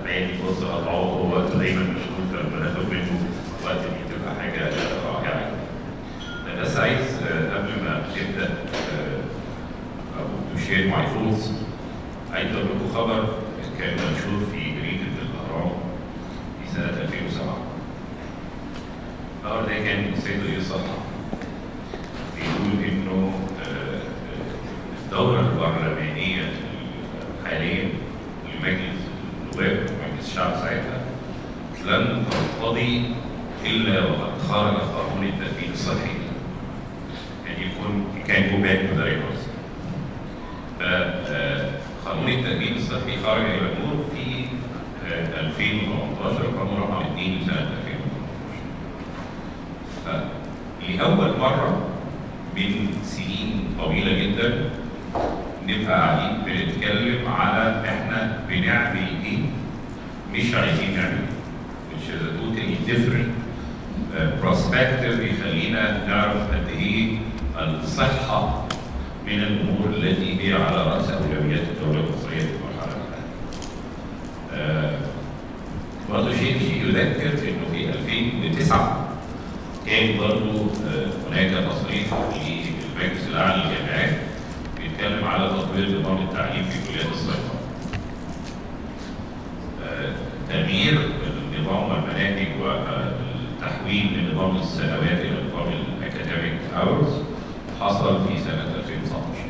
عادي فرصه اضعه هو وقته دايما مشغول فبناخد منه وقت دي تبقى حاجه رائعه. انا بس عايز آه، قبل ما تبدا آه، او تشير ماي thoughts عايز اقول لكم خبر كان منشور في جريده الاهرام في سنه 2007 الخبر ده كان السيد رئيس الصحه بيقول انه آه، الدوره البرلمانيه حاليا لمجلس النواب ومجلس الشعب ساعتها لن تنقضي الا وقد خرج قانون التأمين الصحي يعني يكون كان جو باك تو ذا فقانون التأمين الصحي خرج إلى النور في آه، 2018 قانون رقم 2 سنة 2018 فلأول مرة من سنين طويلة جدا نبقى قاعدين بنتكلم على احنا بنعمل ايه مش عايزين نعمل ايه which is a totally different uh, perspective يخلينا نعرف قد ايه الصحة من الامور التي هي على راس اولويات الدولة المصرية في المرحلة الحالية. آه، برضه شيء شيء يذكر انه في 2009 كان برضه آه، هناك تصريح للمجلس الاعلى للجامعات بيتكلم على تطوير نظام التعليم في كليات الصيدله. آه، تغيير النظام والمناهج والتحويل من نظام السنوات الى نظام الاكاديميك اورز حصل في سنه 2019.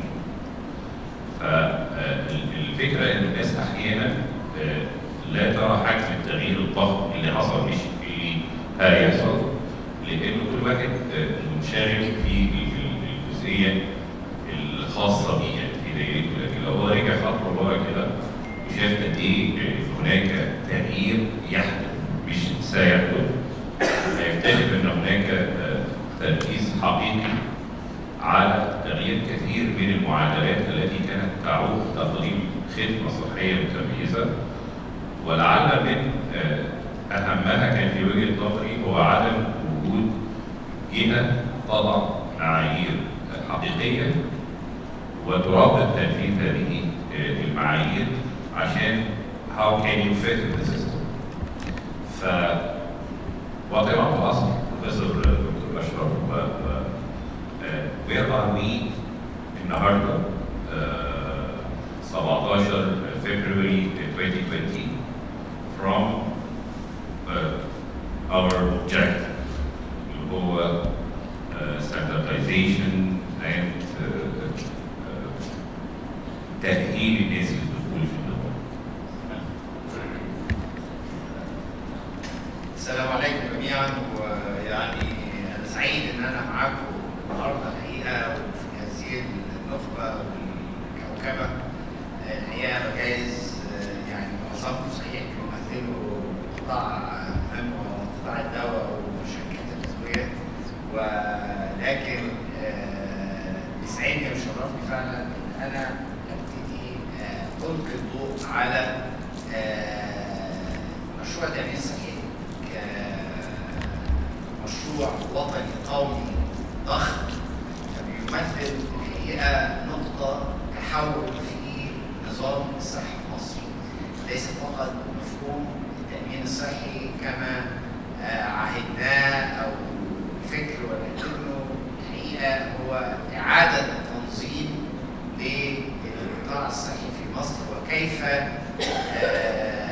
فالفكره ان الناس احيانا آه، لا ترى حجم التغيير الضخم اللي حصل مش اللي هيحصل لانه كل واحد آه، منشغل في الجزئيه الخاصه بيه يعني في دايرته لكن لو هو رجع خطوه لورا كده وشاف قد ايه هناك تغيير يحدث مش سيحدث هيكتشف ان هناك آه، تركيز حقيقي على تغيير كثير من المعادلات التي كانت تعوق تقديم خدمه صحيه متميزه ولعل من آه، اهمها كان في وجهه نظري هو عدم وجود جهه تضع معايير حقيقيه وترابط تنفيذ هذه آه، المعايير عشان how can you fit in the system. ف وطبعا الاصل بروفيسور دكتور اشرف و و- آه، where are we النهارده آه، 17 February 2020 from uh, our objective اللي هو uh, standardization and uh, uh, تأهيل الناس للدخول في النظام. السلام عليكم جميعا ويعني انا سعيد ان انا معاكم النهارده الحقيقه وفي هذه النخبه والكوكبه الحقيقه بجايز يعني معظمكم صحيح بيمثلوا قطاع مهم وهو قطاع الدواء وشركات الادويه ولكن آه، يسعدني ويشرفني فعلا ان انا ابتدي آه، القي الضوء على آه، مشروع تامين صحي كمشروع وطني قومي ضخم بيمثل الحقيقه نقطه تحول في نظام الصحه في مصر ليس فقط مفهوم التامين الصحي كما آه، عهدناه او فكر ولكنه الحقيقه هو اعاده تنظيم للقطاع الصحي في مصر وكيف آه،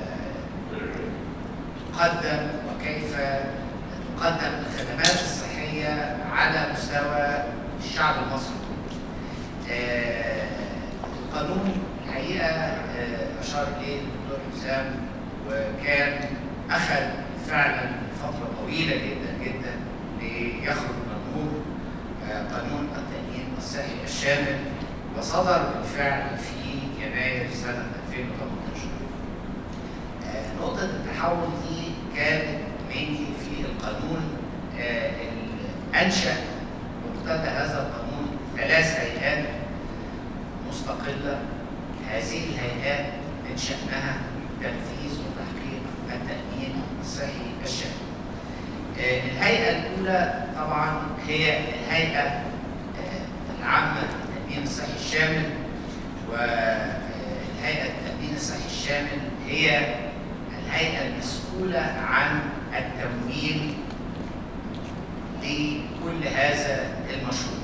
تقدم وكيف تقدم الخدمات الصحية على مستوى الشعب المصري كله. آه، القانون الحقيقة آه، أشار إليه الدكتور حسام وكان أخذ فعلا فترة طويلة جدا جدا ليخرج من النور آه، قانون التأمين الصحي الشامل وصدر بالفعل في يناير سنة 2018. آه، نقطة التحول دي كانت mainly في القانون آه، اللي أنشأ مقتضى هذا القانون ثلاث هيئات مستقلة هذه الهيئات من شأنها تنفيذ وتحقيق التأمين الصحي الشامل. آه، الهيئة الأولى طبعا هي الهيئة آه، العامة للتأمين الصحي الشامل والهيئة التأمين الصحي الشامل هي الهيئة المسؤولة عن التمويل لكل هذا المشروع.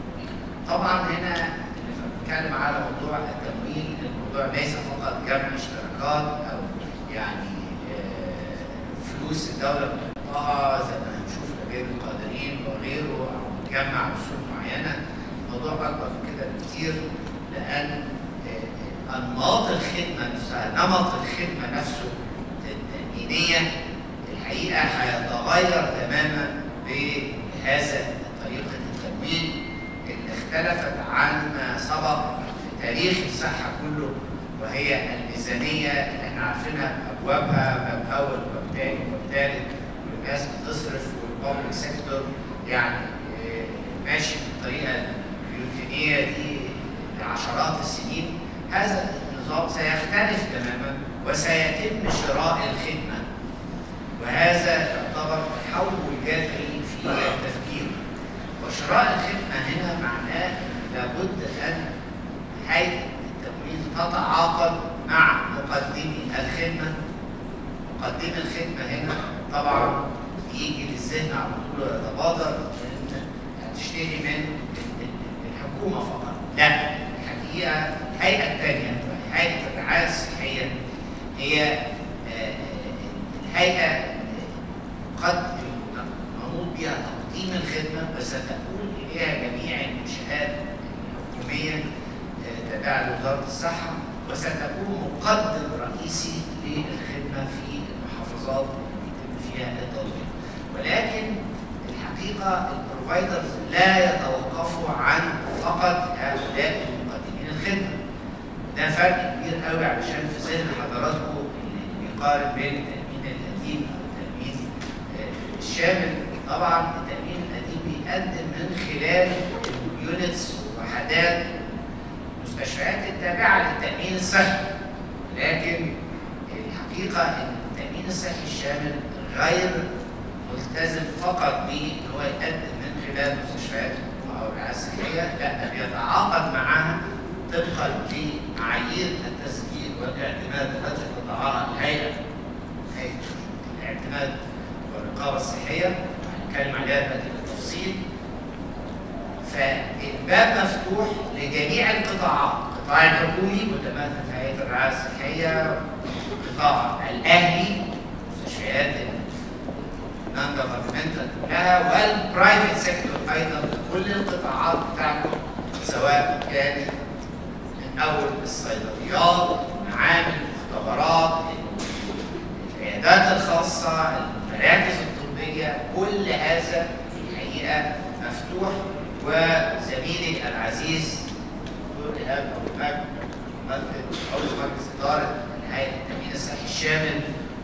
طبعا هنا لما بنتكلم على موضوع التمويل الموضوع ليس فقط جمع اشتراكات او يعني آه، فلوس الدوله بتحطها زي ما هنشوف لغير القادرين وغيره او بتجمع رسوم معينه الموضوع اكبر من كده بكتير لان آه، انماط الخدمه نفسها نمط الخدمه نفسه التامينيه الحقيقه هيتغير تماما بهذا طريقه التمويل اللي اختلفت عن ما سبق في تاريخ الصحه كله وهي الميزانيه اللي احنا عارفينها بابوابها باب اول وباب ثاني وباب ثالث والناس بتصرف والبابليك سيكتور يعني آه، ماشي بالطريقه الروتينيه دي لعشرات السنين هذا النظام سيختلف تماما وسيتم شراء الخدمه وهذا يعتبر تحول جذري في التفكير وشراء الخدمه هنا معناه لابد ان هيئه التمويل تتعاقد مع مقدمي الخدمه مقدمي الخدمه هنا طبعا يجي للذهن على طول ويتبادر ان هتشتري من الحكومه فقط لا الحقيقه الهيئه الثانيه هيئه الرعايه الصحيه هي آه، الهيئه قد منوط بها تقديم الخدمه وستكون اليها جميع المنشات الحكوميه آه، تابعه لوزاره الصحه وستكون مقدم رئيسي للخدمه في المحافظات اللي يتم فيها التطبيق ولكن الحقيقه البروفايدرز لا يتوقفوا عن فقط هؤلاء المقدمين الخدمه ده فرق كبير قوي علشان في ذهن حضراتكم اللي بيقارن بين التامين القديم او التامين آه، الشامل طبعا التامين القديم بيقدم من خلال اليونتس وحدات المستشفيات التابعه للتامين الصحي لكن الحقيقه ان التامين الصحي الشامل غير ملتزم فقط بان هو يقدم من خلال مستشفيات الحكومه او الرعايه الصحيه لا بيتعاقد معها طبقا لمعايير التسجيل والاعتماد التي تضعها الهيئه هيئه الاعتماد والرقابه الصحيه هنتكلم عليها دلوقتي بالتفصيل فالباب مفتوح لجميع القطاعات القطاع الحكومي متمثل في هيئه الرعايه الصحيه القطاع الاهلي مستشفيات النون جفرمنتال كلها والبرايفت سيكتور ايضا كل القطاعات بتاعته سواء كانت من اول الصيدليات المعامل المختبرات العيادات الخاصه المراكز الطبيه كل هذا الحقيقه مفتوح وزميلي العزيز دكتور ايهاب ابو مجد ممثل عضو مجلس اداره هيئه التامين الصحي الشامل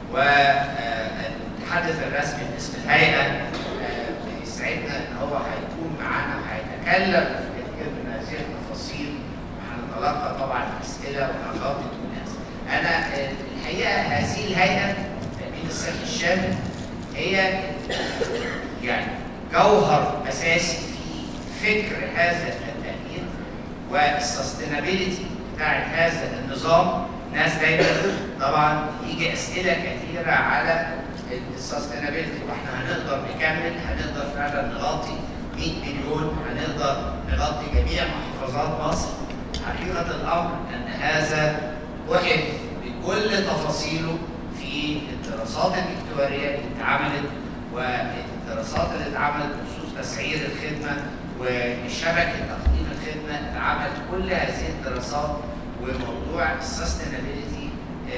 والمتحدث الرسمي باسم الهيئه آه، بيسعدنا ان هو هيكون معانا وهيتكلم في كثير من هذه التفاصيل وهنتلقى طبعا اسئله وهنغطي كل هذا. انا آه، الحقيقه هذه الهيئه التامين الصحي الشامل هي يعني جوهر اساسي في فكر هذا التامين والسستينابيلتي بتاعت هذا النظام ناس دايما طبعا يجي اسئله كثيره على السستينابيلتي واحنا هنقدر نكمل هنقدر فعلا نغطي 100 مليون هنقدر نغطي جميع محافظات مصر حقيقه الامر ان هذا بحث بكل تفاصيله في الدراسات الاكتواريه اللي اتعملت والدراسات اللي اتعملت بخصوص تسعير الخدمه والشبكه تقديم الخدمه اتعمل كل هذه الدراسات وموضوع السستينابيلتي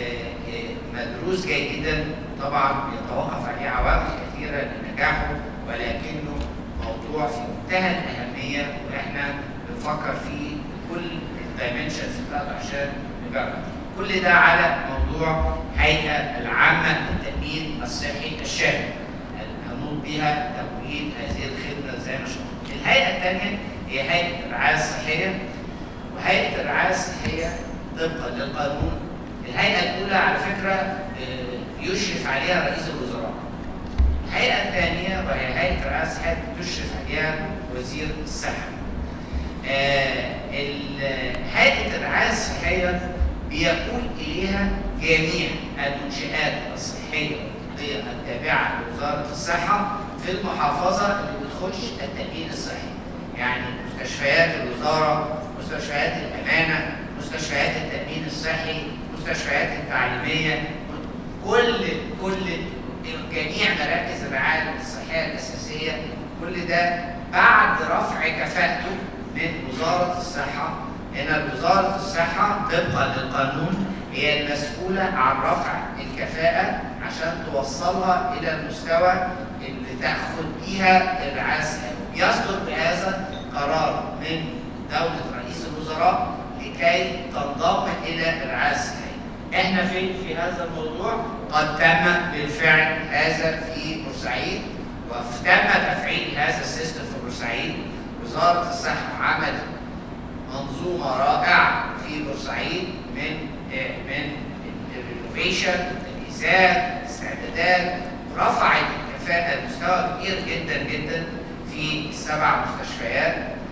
مدروس جيدا طبعا بيتوقف عليه عوامل كثيره لنجاحه ولكنه موضوع في منتهى الاهميه واحنا بنفكر فيه بكل الدايمنشنز بتاعته عشان نجرب كل ده على موضوع هيئه العامه للتامين الصحي الشامل المنوط بها تمويل هذه الخدمه زي ما شفنا. الهيئه الثانيه هي هيئه الرعايه الصحيه وهيئه الرعايه الصحيه طبقا للقانون الهيئه الاولى على فكره آه، يشرف عليها رئيس الوزراء. الهيئه الثانيه وهي هيئه الرعايه الصحيه تشرف عليها وزير الصحه. آه، ال- هيئه الرعايه الصحيه بيقول اليها جميع المنشآت الصحيه والطبيه التابعه لوزاره الصحه في المحافظه اللي بتخش التامين الصحي. يعني مستشفيات الوزاره، مستشفيات الامانه، مستشفيات التامين الصحي، مستشفيات التعليميه، كل كل جميع مراكز الرعايه الصحيه الاساسيه كل ده بعد رفع كفاءته من وزاره الصحه هنا وزاره الصحه طبقا للقانون هي المسؤوله عن رفع الكفاءه عشان توصلها الى المستوى اللي تاخد بيها الرعايه الصحيه يصدر بهذا قرار من دوله رئيس الوزراء لكي تنضم الى الرعايه الصحيه احنا فين في هذا الموضوع؟ قد تم بالفعل هذا في بورسعيد وتم تفعيل هذا السيستم في بورسعيد وزاره الصحه عملت منظومه رائعه في بورسعيد من من الرينوفيشن التجهيزات الاستعدادات رفعت الكفاءه لمستوى كبير جدا جدا في السبع مستشفيات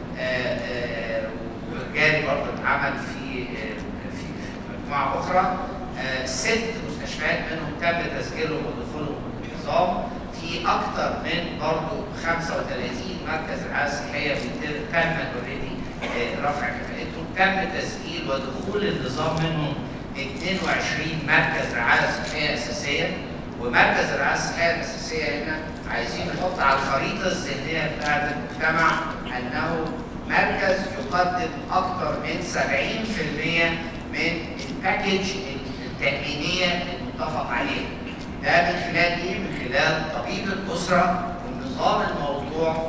وجاري برضه اتعمل في في مجموعه اخرى ست مستشفيات منهم تم تسجيلهم ودخولهم النظام في اكثر من برضه 35 مركز رعايه صحيه تم اوريدي رفع كفاءتهم تم تسجيل ودخول النظام منهم 22 مركز رعايه صحيه اساسيه ومركز الرعايه الصحيه الاساسيه هنا عايزين نحط على الخريطه الذهنيه بتاعت المجتمع انه مركز يقدم اكثر من 70% من الباكج التامينيه المتفق عليها. ده من خلال ايه؟ من خلال طبيب الاسره ونظام الموضوع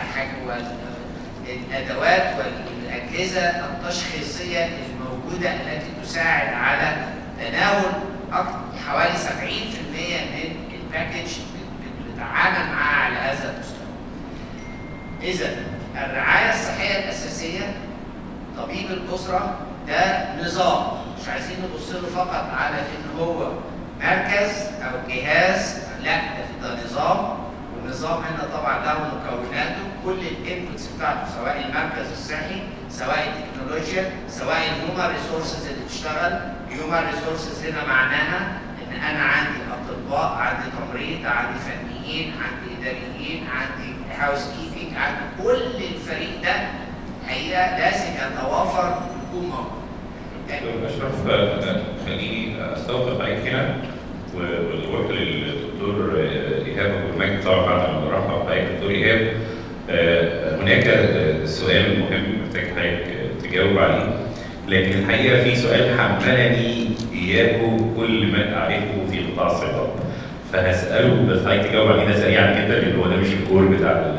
والادوات والاجهزه التشخيصيه الموجوده التي تساعد على تناول حوالي 70% من الباكج بتتعامل معاه على هذا المستوى. اذا الرعايه الصحيه الاساسيه طبيب الاسره ده نظام مش عايزين نبص له فقط على ان هو مركز او جهاز لا ده, ده نظام والنظام هنا طبعا له مكوناته كل الانبوتس بتاعته سواء المركز الصحي سواء التكنولوجيا سواء الهيومن ريسورسز اللي بتشتغل هيومن ريسورسز هنا معناها ان انا عندي اطباء عندي تمريض عندي فنيين عندي اداريين عندي هاوس كيبنج عندي كل الفريق ده حقيقه لازم يتوافر ويكون موجود اشرف خليني استوقف عليك هنا واروح للدكتور ايهاب ابو المجد طبعا بعد ما نرحب بحضرتك دكتور ايهاب هناك سؤال مهم محتاج حضرتك تجاوب عليه لكن الحقيقه في سؤال حملني اياه كل ما اعرفه في قطاع الصيدله فهساله بس حضرتك تجاوب عليه ده سريعا جدا لان هو ده مش الكور بتاع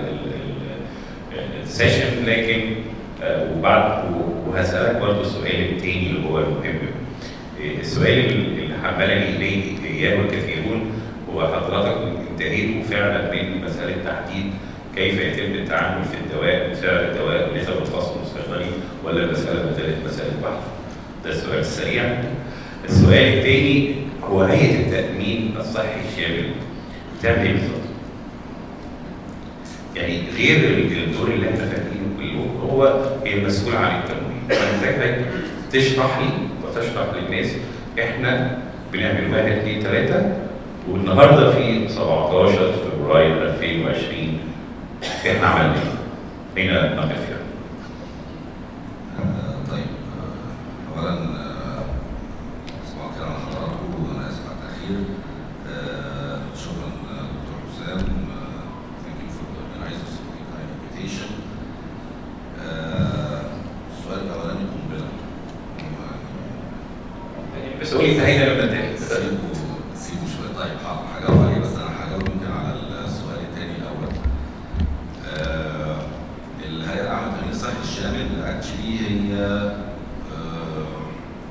السيشن لكن وبعد وهسألك برضه السؤال الثاني اللي هو المهم السؤال اللي حملني إليه إياه الكثيرون هو حضرتك انتهيت فعلا من مسألة تحديد كيف يتم التعامل في الدواء وسعر الدواء ونسب الخصم الصيدلي ولا المسألة ما زالت مسألة بحث؟ ده السؤال السريع. السؤال الثاني هو هيئة التأمين الصحي الشامل بتعمل إيه بالظبط؟ يعني غير الدور اللي احنا فاهمينه كله هو هي المسؤول عن التمويل فانا محتاج تشرح لي وتشرح للناس احنا بنعمل واحد اثنين ثلاثه والنهارده في 17 فبراير 2020 احنا عملنا ايه؟ اين نقف يعني؟ طيب اولا صباح الخير على حضراتكم وانا اسف على التاخير شكرا دكتور حسام ثانك يو فور organizers for the invitation السؤال الاولاني قنبله بس قولي انتهينا لما ننتهي سيبوا سيبوا شويه طيب حاضر هجاوب عليه بس انا هجاوب يمكن على السؤال الثاني الاول آه، الهيئه العامه للتامين الصحي الشامل اكشلي هي آه،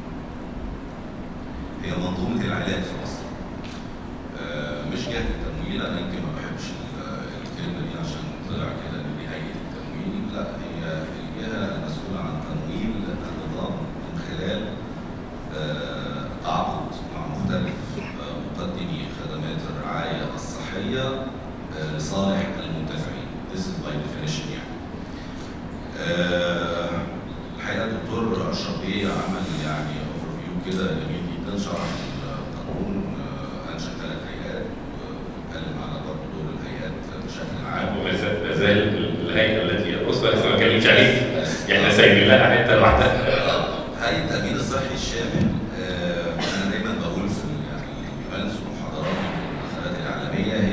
هي منظومه العلاج في مصر آه، مش جهه التمويل انا يمكن ما بحبش ال- الكلمه دي عشان طلع كده ان دي هيئه التمويل لا هي الجهه المسؤوله عن تمويل النظام من خلال آه، تعاقد مع مختلف آه، مقدمي خدمات الرعايه الصحيه آه، لصالح المنتفعين. This is by definition يعني. آه، الحقيقه الدكتور اشرف بيه عمل يعني اوفر فيو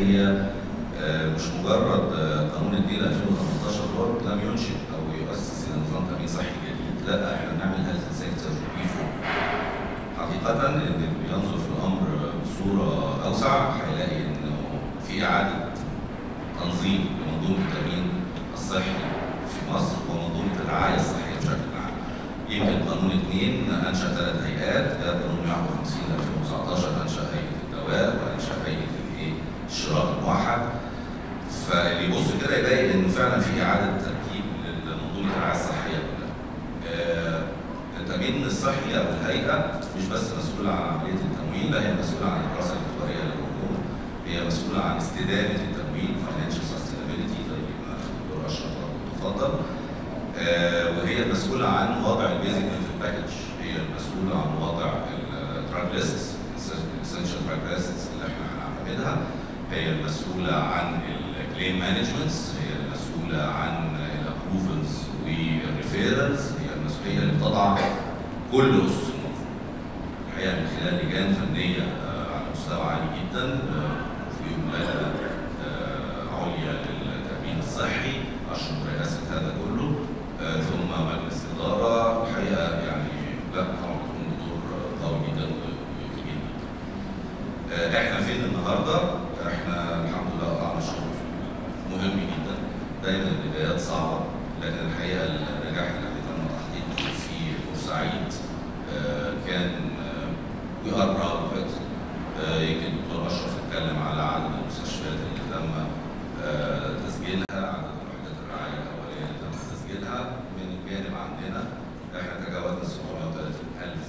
هي آه، مش مجرد آه، قانون الدين 2018 هو لم ينشئ او يؤسس الى نظام تامين صحي جديد لا احنا بنعمل هيلث سيكتور بيفور حقيقة إن اللي بينظر في الأمر بصورة أوسع هيلاقي إنه في إعادة تنظيم لمنظومة التأمين الصحي في مصر ومنظومة الرعاية الصحية بشكل عام. يمكن قانون اثنين أنشأ ثلاث هيئات، ده قانون 150 2019 أنشأ هيئة الدواء وأنشأ هيئة الإيه؟ الشراء الموحد. فاللي يبص كده يلاقي إنه فعلا في إعادة ترتيب لمنظومة الرعاية الصحية كلها. آه، التأمين الصحي أو الهيئة مش بس مسؤولة عن عملية التمويل، لا هي مسؤولة عن الدراسة الاختبارية للأمور، هي مسؤولة عن استدامة التمويل financial sustainability زي ما الدكتور أشرف تفضل. آه، وهي المسؤولة عن وضع البيزك بنفيت باكج، هي المسؤولة عن وضع الدراج ليست essential drug lists اللي احنا هنعملها، هي المسؤولة عن الكليم مانجمنتس، هي المسؤولة عن الابروفلز والريفيرالز، هي المسؤولية اللي بتضع كل اسس المنظومه. الحقيقه من خلال لجان فنيه آه، على مستوى عالي جدا آه، في لجنه آه، عليا للتامين الصحي عشان رئاسه هذا كله آه، ثم مجلس اداره الحقيقه يعني لا طبعا بتكون دور آه، قوي جدا وكبير جدا. آه، احنا فين النهارده؟ احنا الحمد لله قطعنا شغل مهم جدا دايما البدايات صعبه لكن الحقيقه النجاح اللي تم تحقيقه في بورسعيد آه، كان وي ار براود اوف يمكن الدكتور اشرف اتكلم على عدد المستشفيات اللي تم آه، تسجيلها عدد وحدات الرعايه الاوليه اللي تم تسجيلها من الجانب عندنا احنا تجاوزنا 630 الف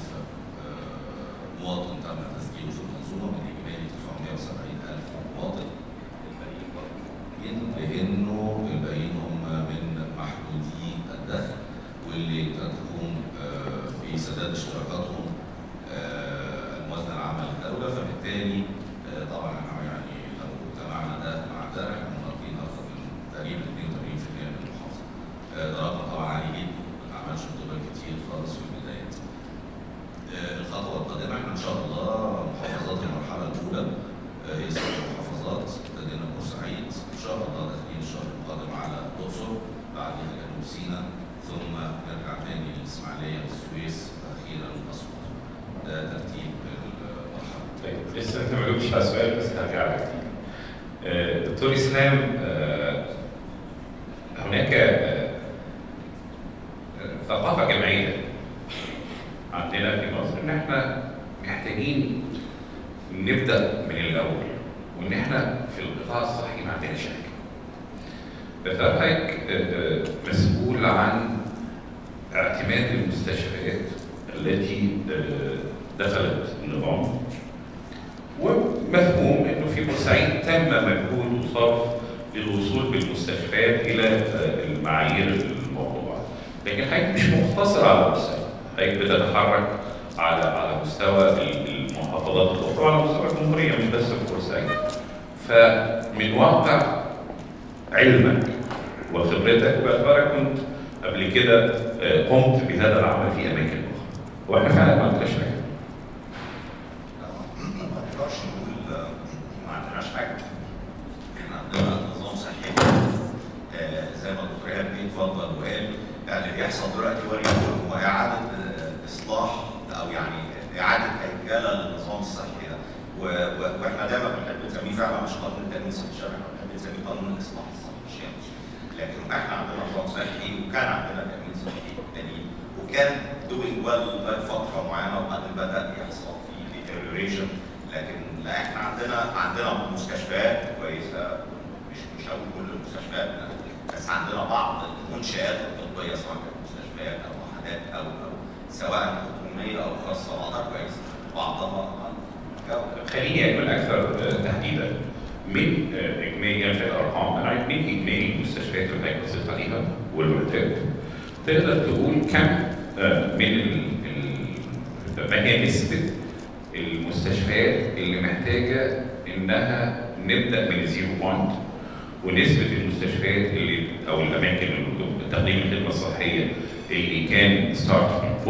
مواطن تم تسجيله في المنظومه من اجمالي 970 الف مواطن الباقيين برضه لانه الباقيين هم من محدودي الدخل واللي تقوم آه، بسداد اشتراكاتهم آه، الموازنه العامه للدوله فبالتالي آه، طبعا احنا يعني لو جمعنا ده مع ده احنا مغطين اكثر من تقريبا 82% من المحافظه. آه، ده رقم طبعا عالي جدا ما اتعملش في دول كتير خالص في البدايات. آه، الخطوه القادمه احنا ان شاء الله محافظات المرحله الاولى آه، هي ست محافظات ابتدينا بورسعيد ان شاء الله داخلين الشهر القادم على الاقصر بعدين جنوب سيناء ثم نرجع تاني للاسماعيليه والسويس واخيرا اسوان. ده ترتيب المرحله. طيب لسه انت ما جاوبتش على السؤال بس هرجع لك فيه. آه، دكتور اسلام آه، هناك آه، آه، ثقافه جمعيه عندنا في مصر ان احنا محتاجين نبدا من الاول وان احنا في القطاع الصحي ما عندناش حاجه. فحضرتك آه، آه، مسؤول عن اعتماد المستشفيات التي آه، دخلت النظام ومفهوم انه في بورسعيد تم مجهود وصرف للوصول بالمستشفيات الى آه، المعايير الموضوع لكن حضرتك مش مقتصر على بورسعيد حضرتك بتتحرك على على مستوى المحافظات الاخرى وعلى مستوى الجمهوريه مش بس في بورسعيد فمن واقع علمك وخبرتك باعتبارك كنت قبل كده آه، قمت بهذا العمل في اماكن اخرى واحنا فعلا ما عندناش حاجه ما نقدرش نقول آه، ما عندناش حاجه احنا عندنا نظام صحي آه، زي ما الدكتور ايهاب بيه اتفضل وقال يعني اللي بيحصل دلوقتي وليكن هو اعاده آه، اصلاح او يعني اعاده هيكله للنظام الصحي ده و- و- واحنا دايما بنحب نسميه فعلا مش قانون التامين الصحي الشامل احنا بنحب نسميه قانون الاصلاح الصحي الشامل لكن احنا عندنا نظام صحي وكان عندنا تامين صحي قديم وكان دوينج ويل لغايه فتره معينه وبعدين بدا يحصل فيه deterioration لكن لا احنا عندنا عندنا مستشفيات كويسه مش مش هقول كل المستشفيات لا، بس عندنا بعض المنشآت الطبيه سواء كانت مستشفيات او وحدات او او سواء حكوميه او خاصه بعضها كويسه بعضها أقل جوده خليني اكون اكثر آه، تحديدا من آه، اجمالي في الارقام انا عايز من اجمالي المستشفيات اللي حضرتك بصيت عليها والوحدات تقدر تقول كم آه، من ال- ال- ما هي نسبه المستشفيات اللي محتاجه انها نبدا من الزيرو بوينت ونسبه المستشفيات اللي او الاماكن اللي تقديم الخدمه الصحيه اللي كان ستارت 40% 50%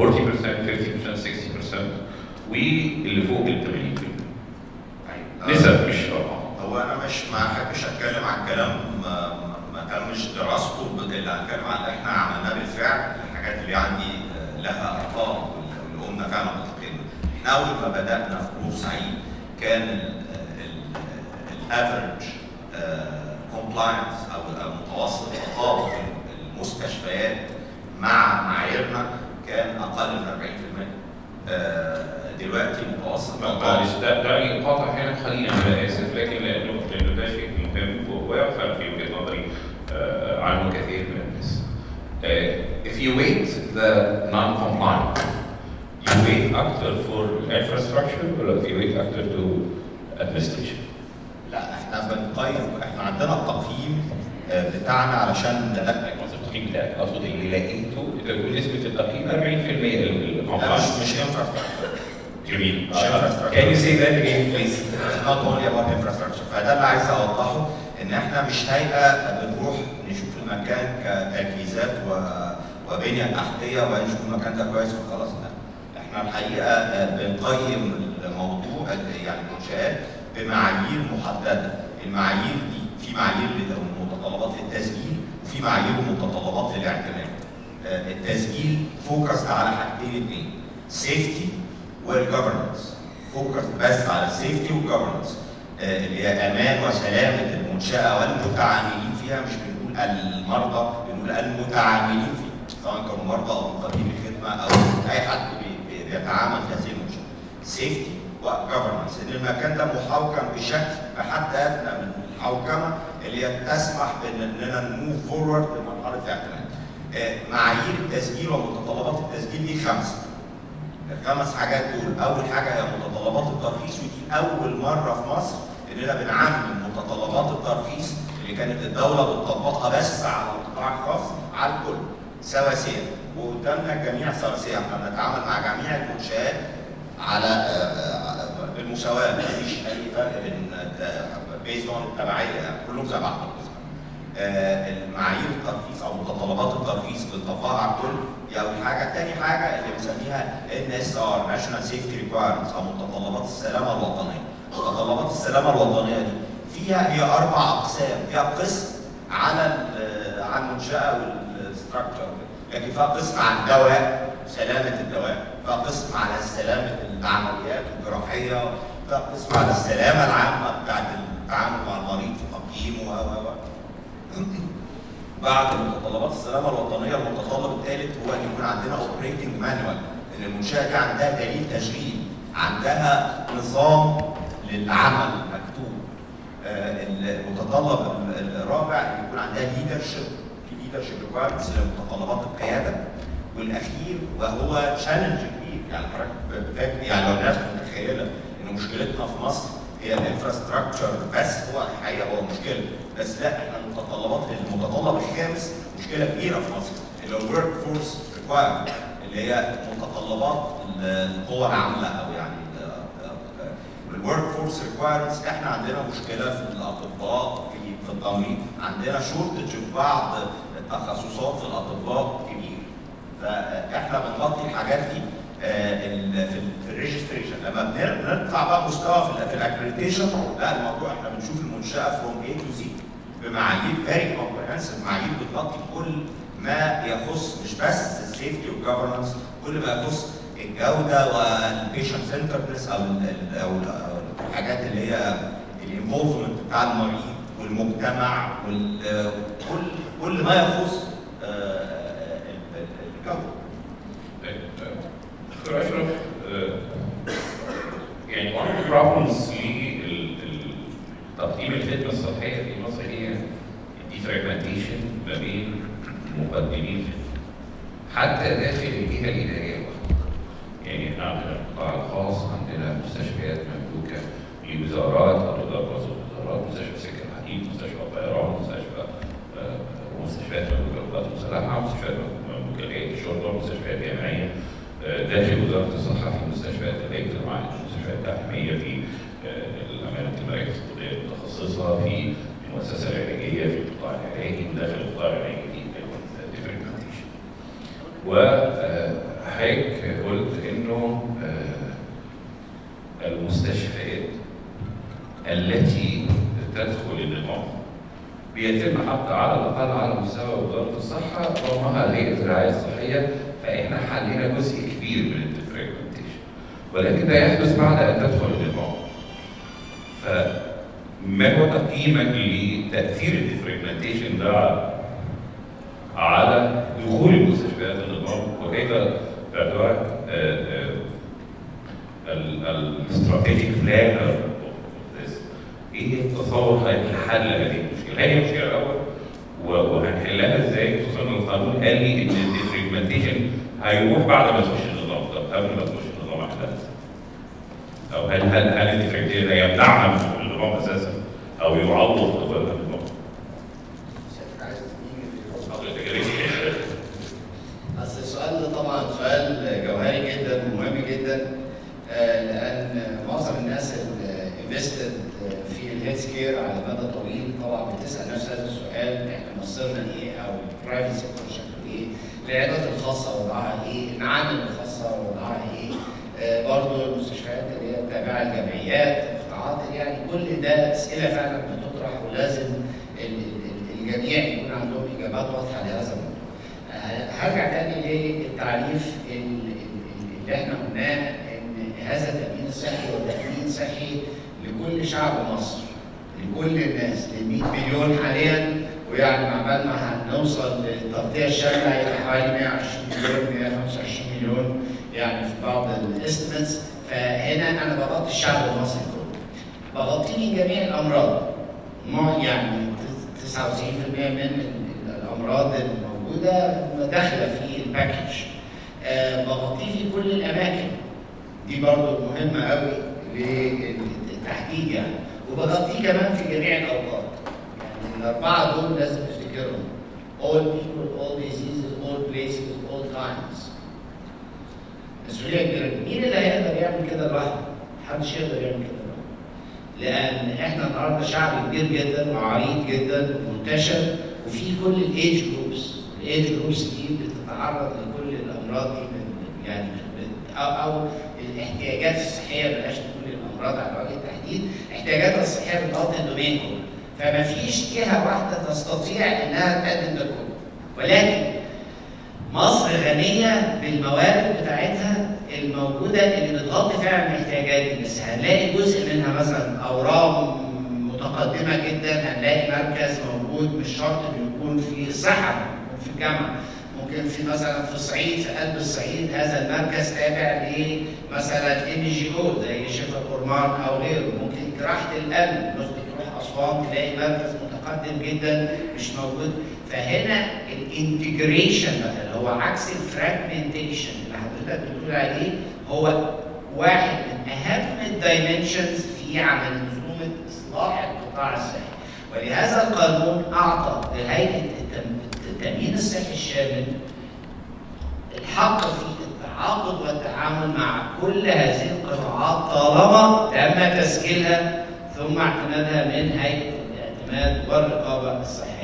60% واللي فوق ال 80% آه، نسب مش ارقام هو انا ما احبش ما احبش اتكلم عن كلام ما, ما تمش دراسته اللي هنتكلم عن اللي احنا عملناه بالفعل الحاجات اللي عندي آه، لها ارقام واللي قمنا فعلا بتقييمها. احنا اول ما بدانا في بورسعيد كان الافرج كومبلاينس او أو متوسط تطابق المستشفيات مع معاييرنا كان اقل من 40% آه، دلوقتي متوسط معلش ده ده يقاطع هنا خلينا انا اسف لكن لانه لانه ده شيء مهم ويفهم في وجهه نظري آه، عنه كثير من الناس. آه، if you weight the non-compliant, you weight اكثر for infrastructure ولا if you weight اكثر to administration؟ لا احنا بنقيم احنا عندنا التقييم آه، بتاعنا علشان لا ده مش التقييم بتاعك اقصد اللي لقيته انت بتقول نسبه التقييم 40% ال- لا، الcompliance. مش مش انفراستراكشر جميل. مش infrastructure. Can you say that again please? not only about infrastructure فده اللي عايز اوضحه ان احنا مش هيئه بنروح نشوف المكان كتركيزات و... وبنيه تحتيه وبعدين نشوف المكان ده كويس وخلاص لا احنا الحقيقه آه، بنقيم الموضوع يعني المنشات بمعايير محدده المعايير دي في معايير لمتطلبات التسجيل وفي معايير ومتطلبات للاعتماد آه، التسجيل فوكس على حاجتين اثنين سيفتي والجفرنس فوكس بس على السيفتي والجفرنس اللي هي امان وسلامه المنشاه والمتعاملين فيها مش بنقول المرضى بنقول المتعاملين فيها سواء كانوا مرضى او مقدمي خدمه او اي حد بي- بي- بيتعامل في هذه المنشاه سيفتي وجفرنس ان المكان ده محوكم بشكل بحد ادنى من الحوكمه اللي هي تسمح باننا نموف فورورد لمرحله الاعتماد آه، معايير التسجيل ومتطلبات التسجيل دي خمسه الخمس حاجات دول اول حاجه هي متطلبات الترخيص ودي اول مره في مصر اننا بنعمم متطلبات الترخيص اللي كانت الدوله بتطبقها بس على القطاع الخاص على الكل سواسيه وقدامنا الجميع سواسيه احنا بنتعامل مع جميع المنشات على آه، آه، بالمساواه مفيش اي فرق بين بيزد اون التبعيه يعني كلهم زي بعض آه، المعايير الترخيص او متطلبات الترخيص بنطبقها على الكل دي اول حاجه، تاني حاجه اللي بنسميها ان اس ار ناشونال سيفتي ريكوايرمنتس او متطلبات السلامه الوطنيه. متطلبات السلامه الوطنيه دي فيها هي اربع اقسام، فيها قسم على ال- على المنشاه والستراكشر لكن فيها قسم على الدواء سلامه الدواء، فيها قسم على سلامه العمليات الجراحيه، فيها قسم على السلامه العامه بتاعت التعامل مع المريض في تقييمه و و و بعد متطلبات السلامه الوطنيه المتطلب الثالث هو ان يكون عندنا اوبريتنج مانوال ان المنشاه دي عندها دليل تشغيل عندها نظام للعمل مكتوب آه، المتطلب ال- الرابع ان يكون عندها ليدرشيب في ليدرشيب ريكوايرمنتس لمتطلبات القياده والاخير وهو تشالنج كبير يعني حضرتك فاكر يعني لو الناس متخيله ان مشكلتنا في مصر هي الانفراستراكشر بس هو الحقيقه هو مشكله بس لا احنا المتطلبات المتطلب الخامس مشكله كبيره في مصر اللي هو الورك فورس ريكوايرمنت اللي هي متطلبات القوى العامله او يعني الورك فورس ريكوايرمنتس احنا عندنا مشكله في الاطباء في في التمريض عندنا شورتج في بعض التخصصات في الاطباء كبير فاحنا بنغطي الحاجات دي آه، ال- في ال- في الريجستريشن لما بنر- بنطلع بقى مستوى في ال- في الاكريديشن لا الموضوع احنا بنشوف المنشاه فروم اي تو زي بمعايير فيري كومبريهنسيف معايير بتغطي كل ما يخص مش بس السيفتي والجفرنس كل ما يخص الجوده والبيشنت سنترنس او ال- ال- او ال- أو الحاجات اللي هي الانفولفمنت بتاع المريض والمجتمع وكل كل ما يخص آه، ال- ال- الجوده دكتور اشرف آه، يعني one of the problems لتقديم الخدمه الصحيه في مصر هي الديفراجمنتيشن ما بين مقدمين الخدمه حتى داخل الجهه الاداريه الواحده يعني احنا عندنا القطاع الخاص عندنا مستشفيات مملوكه لوزارات او تدرس الوزارات مستشفى سكه الحديد مستشفى الطيران مستشفى آه، ومستشفيات مملوكه للقوات المسلحه مستشفيات مملوكه لهيئه الشرطه مستشفيات جامعيه آه، داخل وزاره الصحه في مستشفيات هيئه المعالج مستشفيات تحميه في آه، الامانه المراكز الطبيه المتخصصه في المؤسسه العلاجيه في القطاع العلاجي داخل القطاع العلاجي في differentiation. وحضرتك قلت انه آه، المستشفيات التي تدخل النظام بيتم حتى على الاقل على مستوى وزاره الصحه ضمها هيئه الرعايه الصحيه فاحنا حلينا جزء كبير من الديفريجمنتيشن ولكن ده يحدث بعد ان تدخل النظام فما هو تقييمك لتاثير الديفريجمنتيشن ده على دخول المستشفيات النظام وكيف باعتبارك الاستراتيجيك بلانر ايه التصور لحل هذه المشكله؟ هذه المشكله الاول و- وهنحلها ازاي خصوصا ان القانون قال لي ان الديفريجمنتيشن هيروح بعد ما تخش النظام طب قبل ما تخش النظام احلها ازاي؟ او هل هل هل الديفريجمنتيشن هيمنعها من دخول النظام اساسا او يعوض دخولها النظام؟ شايفك عايز تيجي حضرتك قريت اصل السؤال ده طبعا سؤال جوهري جدا ومهم جدا آه، لان معظم الناس اللي انفستد في الهيلث كير على مدى طويل طبعا بتسال نفس هذا السؤال احنا مصيرنا ايه او البرايفت سيكتور شكله ايه؟ العيادات الخاصه وضعها ايه؟ المعامل الخاصه وضعها ايه؟ آه، برضه المستشفيات اللي هي تابعه للجمعيات القطاعات يعني كل ده اسئله فعلا بتطرح ولازم ال- ال- الجميع يكون عندهم اجابات واضحه لهذا الموضوع. آه، هرجع تاني للتعريف ال- ال- اللي احنا قلناه ان هذا التامين الصحي هو تامين صحي لكل شعب مصر لكل الناس ل 100 مليون حاليا ويعني مع بال ما هنوصل للتغطيه الشامله هيبقى حوالي 120 مليون 125 مليون يعني في بعض الاستيمتس فهنا انا بغطي الشعب المصري كله بغطي لي جميع الامراض ما يعني 99% من الامراض الموجوده داخله في الباكج آه، بغطيه في كل الاماكن دي برضو مهمه قوي للتحديد يعني وبغطيه كمان في جميع الاوقات يعني الاربعه دول لازم تفتكرهم all people all diseases all places all times مسؤوليه كبيره مين اللي هيقدر يعمل كده لوحده؟ محدش يقدر يعمل كده لوحده لان احنا النهارده شعب كبير جدا وعريض جدا ومنتشر وفي كل الايج جروبس الايج جروبس دي بتتعرض لكل الامراض دي من يعني من- او او الاحتياجات الصحيه بلاش نقول الامراض على وجه التحديد احتياجاتها الصحيه بتغطي الدومين كله فما فيش جهه واحده تستطيع انها تقدم ده كله ولكن مصر غنية بالموارد بتاعتها الموجودة اللي بتغطي فعلا الاحتياجات دي بس هنلاقي جزء منها مثلا أورام متقدمة جدا هنلاقي مركز موجود مش شرط إنه يكون في الصحة ممكن في الجامعة ممكن في مثلا في الصعيد في قلب الصعيد هذا المركز تابع لمثلا ام جي او زي شفا الأورمان أو غيره ممكن جراحة القلب ممكن تروح أسوان تلاقي مركز متقدم جدا مش موجود فهنا الانتجريشن بقى اللي هو عكس الفراجمنتيشن اللي حضرتك بتقول عليه هو واحد من اهم الدايمنشنز في عمل منظومه اصلاح القطاع الصحي ولهذا القانون اعطى لهيئه التم- التامين الصحي الشامل الحق في التعاقد والتعامل مع كل هذه القطاعات طالما تم تسجيلها ثم اعتمادها من هيئه الاعتماد والرقابه الصحيه.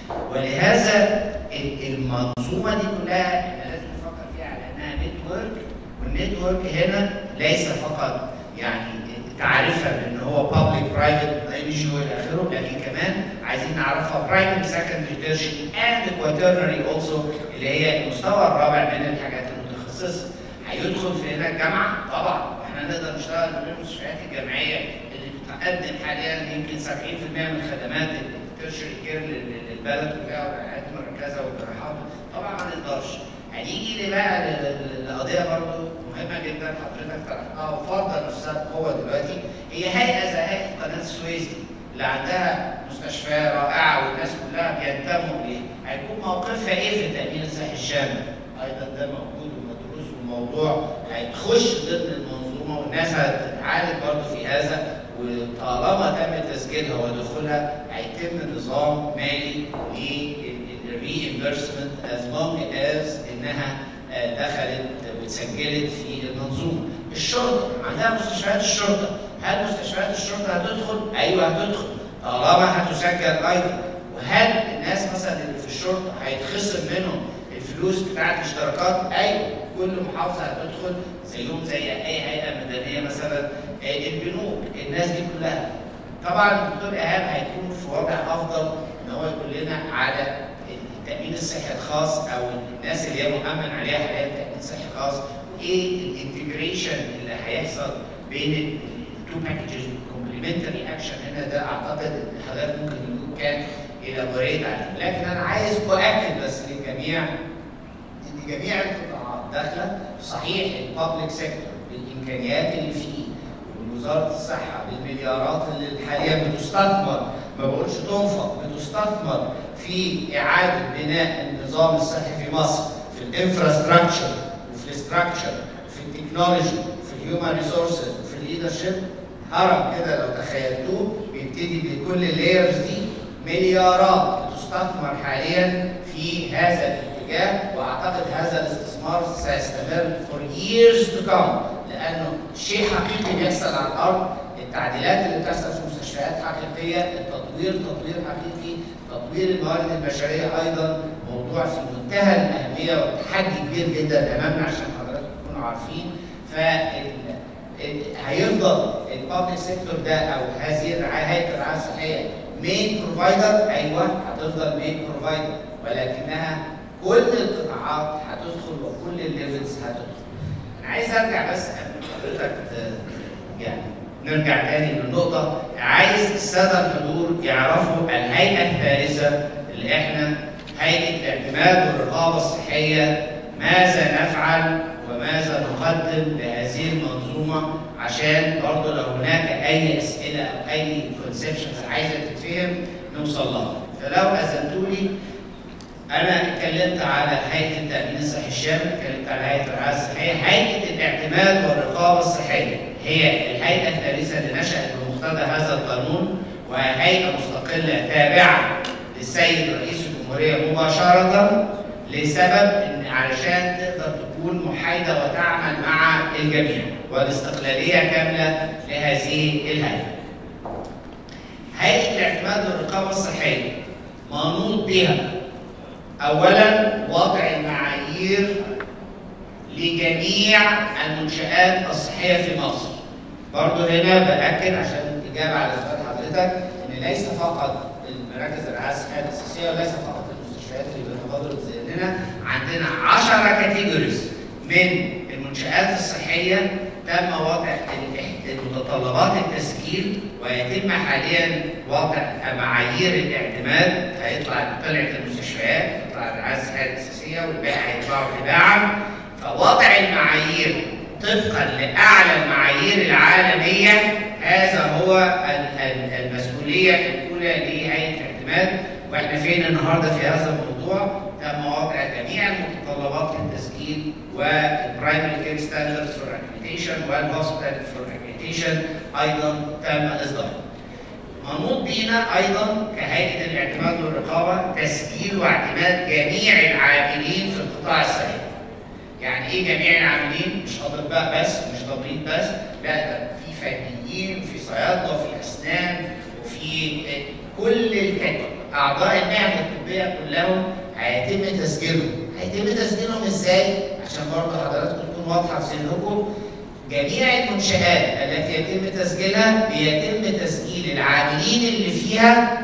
ولهذا ال- المنظومه دي كلها احنا لازم نفكر فيها على انها نتورك والنتورك هنا ليس فقط يعني تعريفها بان هو بابليك برايفت ان جي او الى اخره لكن كمان عايزين نعرفها برايمري سكندري تيرشري اند كواترنري اولسو اللي هي المستوى الرابع من الحاجات المتخصصه هيدخل في هنا الجامعه طبعا واحنا نقدر نشتغل من المستشفيات الجامعيه اللي بتقدم حاليا يمكن 70% من خدمات التيرشري كير للبلد كلها والرعايات المركزه والجراحات طبعا ما نقدرش هنيجي لي بقى ل- ل- لقضيه برضه مهمه جدا حضرتك طرحتها وفرض نفسها بقوه دلوقتي هي هيئه زي هيئه قناه السويس دي اللي عندها مستشفيات رائعه والناس كلها بينتموا ليها هيكون موقفها ايه في التامين الصحي الشامل؟ ايضا ده موجود ومدروس والموضوع هيخش ضمن المنظومه والناس هتتعالج برضه في هذا وطالما تم تسجيلها ودخولها هيتم نظام مالي للريمبرسمنت as long as انها آه، دخلت واتسجلت في المنظومه. الشرطه عندها مستشفيات الشرطه، هل مستشفيات الشرطه هتدخل؟ ايوه هتدخل طالما هتسجل ايضا وهل الناس مثلا اللي في الشرطه هيتخصم منهم الفلوس بتاعت الاشتراكات؟ ايوه كل محافظه هتدخل زيهم زي اي هيئه مدنيه مثلا آه، البنوك الناس دي كلها طبعا الدكتور ايهاب هيكون في وضع افضل ان هو يقول لنا على التامين الصحي الخاص او الناس اللي هي مؤمن عليها حاليا تامين صحي خاص وايه الانتجريشن اللي هيحصل بين التو باكجز كومبلمنتري اكشن هنا ده اعتقد ان حضرتك ممكن يكون كان الابوريت عليه لكن انا عايز اؤكد بس للجميع ان جميع القطاعات داخله صحيح البابليك سيكتور بالامكانيات اللي فيه وزاره الصحه بالمليارات اللي حاليا بتستثمر ما بقولش تنفق بتستثمر في اعاده بناء النظام الصحي في مصر في الانفراستراكشر وفي الاستراكشر وفي التكنولوجي وفي الهيومن ريسورسز وفي الليدرشيب هرم كده لو تخيلتوه بيبتدي بكل اللايرز دي مليارات بتستثمر حاليا في هذا الاتجاه واعتقد هذا الاستثمار سيستمر for years to come لانه شيء حقيقي بيحصل على الارض التعديلات اللي بتحصل في المستشفيات حقيقيه التطوير تطوير حقيقي تطوير الموارد البشريه ايضا موضوع في منتهى الاهميه وتحدي كبير جدا امامنا عشان حضراتكم تكونوا عارفين ف هيفضل البابليك سيكتور ده او هذه الرعايه هيئه الرعايه الصحيه مين بروفايدر ايوه هتفضل مين بروفايدر ولكنها كل القطاعات هتدخل وكل الليفلز هتدخل. انا عايز ارجع بس قبل ما حضرتك يعني نرجع تاني للنقطة عايز السادة الحضور يعرفوا الهيئة الثالثة اللي احنا هيئة الاعتماد والرقابة الصحية ماذا نفعل وماذا نقدم لهذه المنظومة عشان برضه لو هناك أي أسئلة أو أي كونسبشنز عايزة تتفهم نوصل لها. فلو أذنتوا لي أنا اتكلمت على هيئة التأمين الصحي الشامل، اتكلمت على هيئة الرعاية الصحية، هيئة الاعتماد والرقابة الصحية هي الهيئة الثالثة اللي نشأت بمقتضى هذا القانون وهي هيئة مستقلة تابعة للسيد رئيس الجمهورية مباشرة لسبب إن علشان تقدر تكون محايدة وتعمل مع الجميع والاستقلالية كاملة لهذه الهيئة. هيئة الاعتماد والرقابة الصحية منوط بها أولا وضع المعايير لجميع المنشآت الصحية في مصر. برضه هنا بأكد عشان الإجابة على سؤال حضرتك إن ليس فقط المراكز الرعاية الصحية الأساسية وليس فقط المستشفيات اللي بتبادر ذهننا عندنا 10 كاتيجوريز من المنشآت الصحية تم وضع متطلبات التسجيل ويتم حاليا وضع معايير الاعتماد هيطلع طلعت المستشفيات تطلع الرعايه الصحيه الاساسيه والباقي هيطلعوا تباعا فوضع المعايير طبقا لاعلى المعايير العالميه هذا هو المسؤوليه الاولى لهيئه الاعتماد واحنا فين النهارده في هذا الموضوع تم وضع جميع المتطلبات للتسجيل والبرايمري كير ستاندردز فور اكريديشن والهوسبيتال فور اكريديشن ايضا تم اصداره. منوط بينا ايضا كهيئه الاعتماد والرقابه تسجيل واعتماد جميع العاملين في القطاع الصحي. يعني ايه جميع العاملين؟ مش اطباء بس مش تمريض بس، لا ده في فنيين وفي صيادله وفي اسنان وفي كل اعضاء المهن الطبيه كلهم هيتم تسجيلهم، هيتم تسجيلهم ازاي؟ عشان برضه حضراتكم تكون واضحه في ذهنكم جميع المنشآت التي يتم تسجيلها بيتم تسجيل العاملين اللي فيها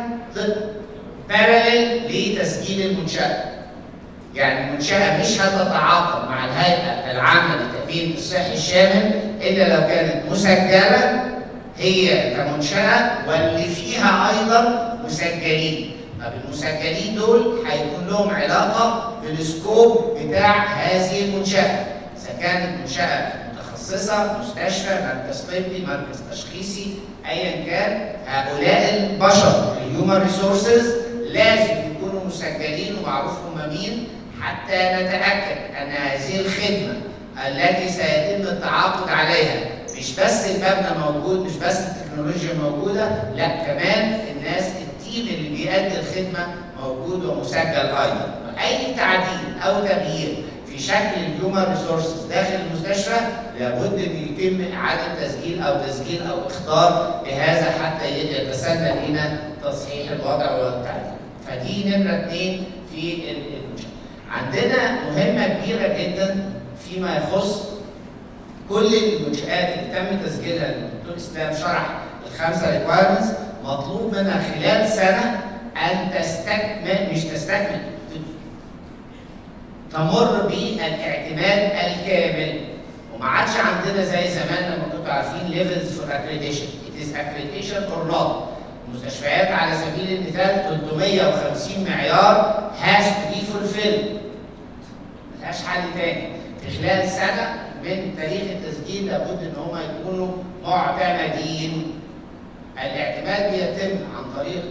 بارلل لتسجيل المنشأة. يعني المنشأة مش هتتعاقد مع الهيئة العامة للتأمين الصحي الشامل إلا لو كانت مسجلة هي كمنشأة واللي فيها أيضا مسجلين. طب المسجلين دول هيكون لهم علاقة بالسكوب بتاع هذه المنشأة. إذا كانت منشأة متخصصة مستشفى مركز طبي مركز تشخيصي أيا كان هؤلاء البشر الهيومن ريسورسز لازم يكونوا مسجلين ومعروف هم مين حتى نتأكد أن هذه الخدمة التي سيتم التعاقد عليها مش بس المبنى موجود مش بس التكنولوجيا موجودة لا كمان الناس التيم اللي بيأدي الخدمة موجود ومسجل أيضا أي تعديل أو تغيير في شكل الهيومن ريسورسز داخل المستشفى لابد ان يتم اعاده تسجيل او تسجيل او اختار لهذا حتى يتسنى لنا تصحيح الوضع والتعديل. فدي نمره اثنين في المنشاه. عندنا مهمه كبيره جدا فيما يخص كل المنشآت اللي تم تسجيلها الدكتور اسلام شرح الخمسه ريكوايرمنتس مطلوب منها خلال سنه ان تستكمل مش تستكمل تمر بالاعتماد الكامل وما عادش عندنا زي زمان لما كنتوا عارفين ليفلز فور اكريديشن it is accreditation or not المستشفيات على سبيل المثال 350 معيار has to be fulfilled ملهاش حل تاني في خلال سنه من تاريخ التسجيل لابد ان هم يكونوا معتمدين الاعتماد بيتم عن طريق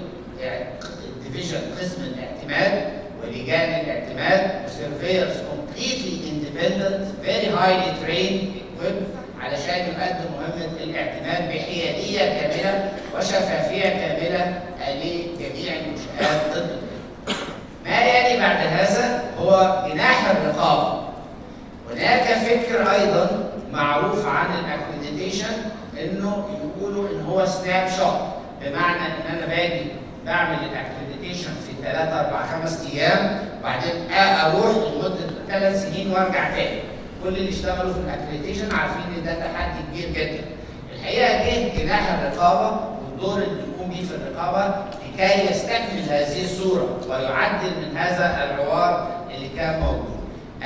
ديفيجن قسم الاعتماد ولجان الاعتماد وسيرفيرز completely independent very highly trained equipped علشان يقدم مهمة الاعتماد بحيادية كاملة وشفافية كاملة لجميع المنشآت ضد الإرهاب. ما يلي بعد هذا هو جناح الرقابة. هناك فكر أيضا معروف عن الاكريديتيشن انه يقولوا ان هو سناب شوت بمعنى ان انا باجي بعمل الاكريديتيشن في 3 4 5 ايام وبعدين اروح لمده ثلاث سنين وارجع تاني. كل اللي اشتغلوا في الاكريديتيشن عارفين ان ده تحدي كبير جدا. الحقيقه جه جناح الرقابه والدور اللي بيقوم بيه في الرقابه لكي يستكمل هذه الصوره ويعدل من هذا العوار اللي كان موجود.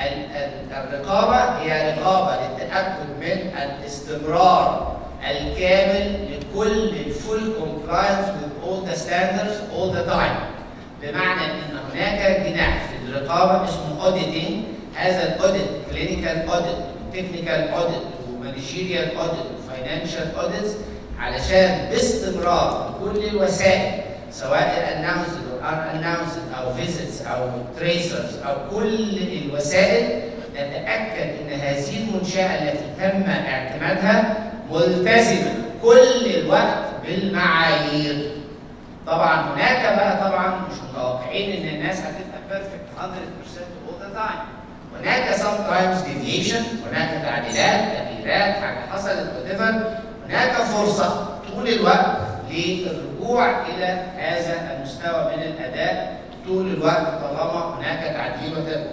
الرقابه هي رقابه للتاكد من الاستمرار الكامل لكل الفول كومبلاينس with all the standards all the time. بمعنى ان هناك جناح في الرقابه اسمه auditing هذا الاوديت كلينيكال اوديت تكنيكال اوديت ومانجيريال اوديت وفاينانشال اوديتس علشان باستمرار كل الوسائل سواء الاناونسد او ان اناونسد او فيزيتس او تريسرز او كل الوسائل نتاكد ان هذه المنشاه التي تم اعتمادها ملتزمه كل الوقت بالمعايير طبعا هناك بقى طبعا مش متوقعين ان الناس هتبقى بيرفكت 100% all the time هناك sometimes deviation هناك تعديلات تغييرات حاجه حصلت whatever هناك فرصه طول الوقت للرجوع الى هذا المستوى من الاداء طول الوقت طالما هناك تعديل وتغيير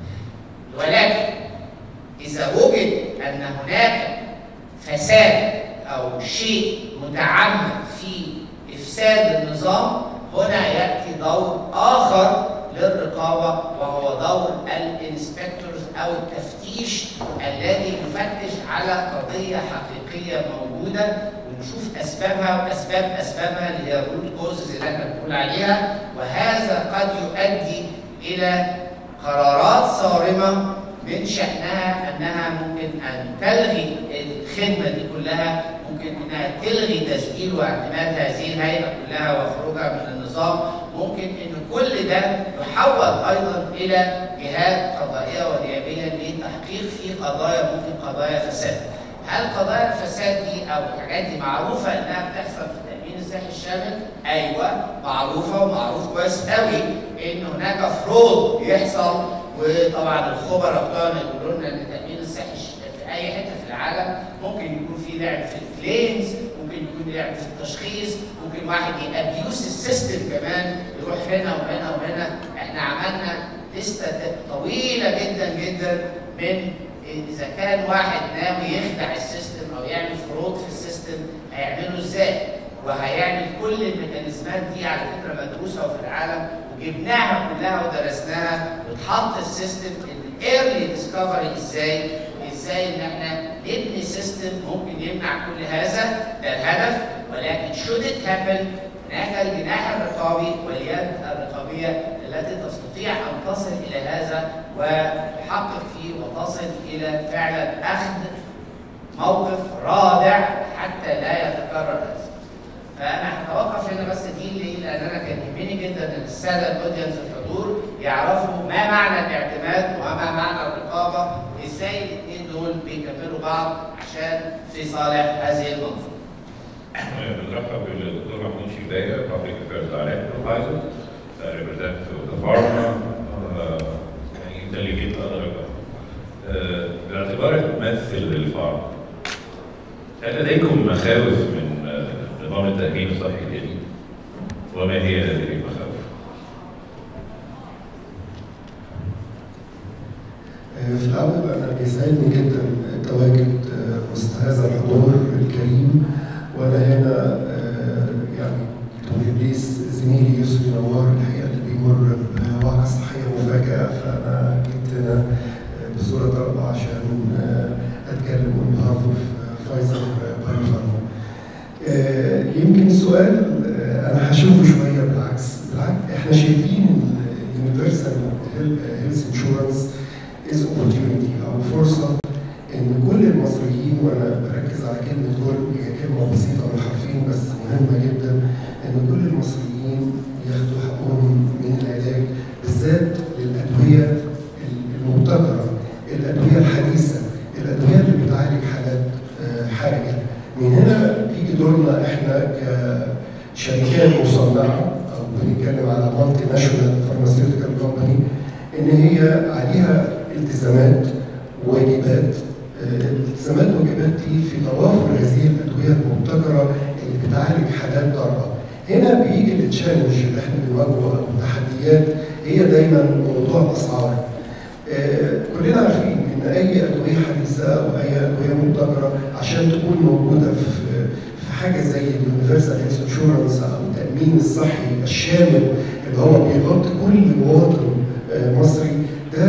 ولكن اذا وجد ان هناك فساد او شيء متعمد في افساد النظام هنا ياتي دور اخر للرقابه وهو دور الانسبكتورز او التفتيش الذي يفتش على قضيه حقيقيه موجوده ونشوف اسبابها واسباب اسبابها اللي هي الروت كوزز اللي احنا بنقول عليها وهذا قد يؤدي الى قرارات صارمه من شانها انها ممكن ان تلغي الخدمه دي كلها ممكن انها تلغي تسجيل واعتماد هذه الهيئه كلها وخروجها من النظام ممكن ان كل ده يحول ايضا الى جهات قضائيه ونيابيه للتحقيق في قضايا ممكن قضايا فساد. هل قضايا الفساد دي او الحاجات دي معروفه انها بتحصل في التامين الصحي الشامل؟ ايوه معروفه ومعروف كويس قوي ان هناك فرود بيحصل وطبعا الخبراء بتوعنا يقولوا لنا ان التامين الصحي في اي حته في العالم ممكن يكون في لعب في الكليمز ممكن يكون لعب في التشخيص ممكن واحد يابيوس السيستم كمان يروح هنا وهنا وهنا احنا عملنا لسته طويله جدا جدا من اذا كان واحد ناوي يخدع السيستم او يعمل فرود في السيستم هيعمله ازاي وهيعمل كل الميكانيزمات دي على فكره مدروسه وفي العالم وجبناها كلها ودرسناها واتحط السيستم الايرلي ديسكفري ازاي ازاي ان احنا نبني سيستم ممكن يمنع كل هذا ده الهدف ولكن should it happen هناك الجناح الرقابي واليد الرقابيه التي تستطيع ان تصل الى هذا وتحقق فيه وتصل الى فعلا اخذ موقف رادع حتى لا يتكرر هذا. فانا هتوقف هنا بس دي ليه؟ لان انا كان يهمني جدا ان الساده الاودينس الحضور يعرفوا ما معنى الاعتماد وما معنى الرقابه ازاي الاثنين دول بيكملوا بعض عشان في صالح هذه المنظومه. بنرحب بالدكتور محمود شبايه Public Affairs Director Advisor Representative of the Pharma يعني انت اللي جيت حضرتك باعتبارك ممثل للفارما هل لديكم مخاوف من نظام التأمين الصحي الجديد؟ وما هي هذه المخاوف؟ في الأول أنا بيسعدني جدا التواجد وسط هذا الحضور الكريم وأنا هنا يعني يمكن السؤال آه، انا هشوفه شويه بالعكس بالعكس احنا شايفين اليونيفرسال هيلث انشورنس از اوبورتيونيتي او فرصه ان كل المصريين وانا بركز على كلمه كل هي كلمه بسيطه من حرفين بس مهمه جدا ان كل المصريين ياخدوا حقهم من العلاج بالذات للادويه المبتكره الادويه الحديثه الادويه اللي بتعالج حالات آه، حرجه من هنا بيجي دورنا احنا كشركات مصنعه او بنتكلم على مالتي ناشونال فارماسيوتيكال كومباني ان هي عليها التزامات وواجبات آه، الالتزامات والواجبات دي في توافر هذه الادويه المبتكره اللي بتعالج حالات ضاره. هنا بيجي التشالنج اللي احنا بنواجهه او التحديات هي دايما موضوع الاسعار. آه، كلنا عارفين ان اي ادويه حديثه او اي ادويه مبتكره عشان تكون موجوده في في حاجه زي اليونيفرسال هيلث انشورنس او التامين الصحي الشامل اللي هو بيغطي كل مواطن آه، مصري ده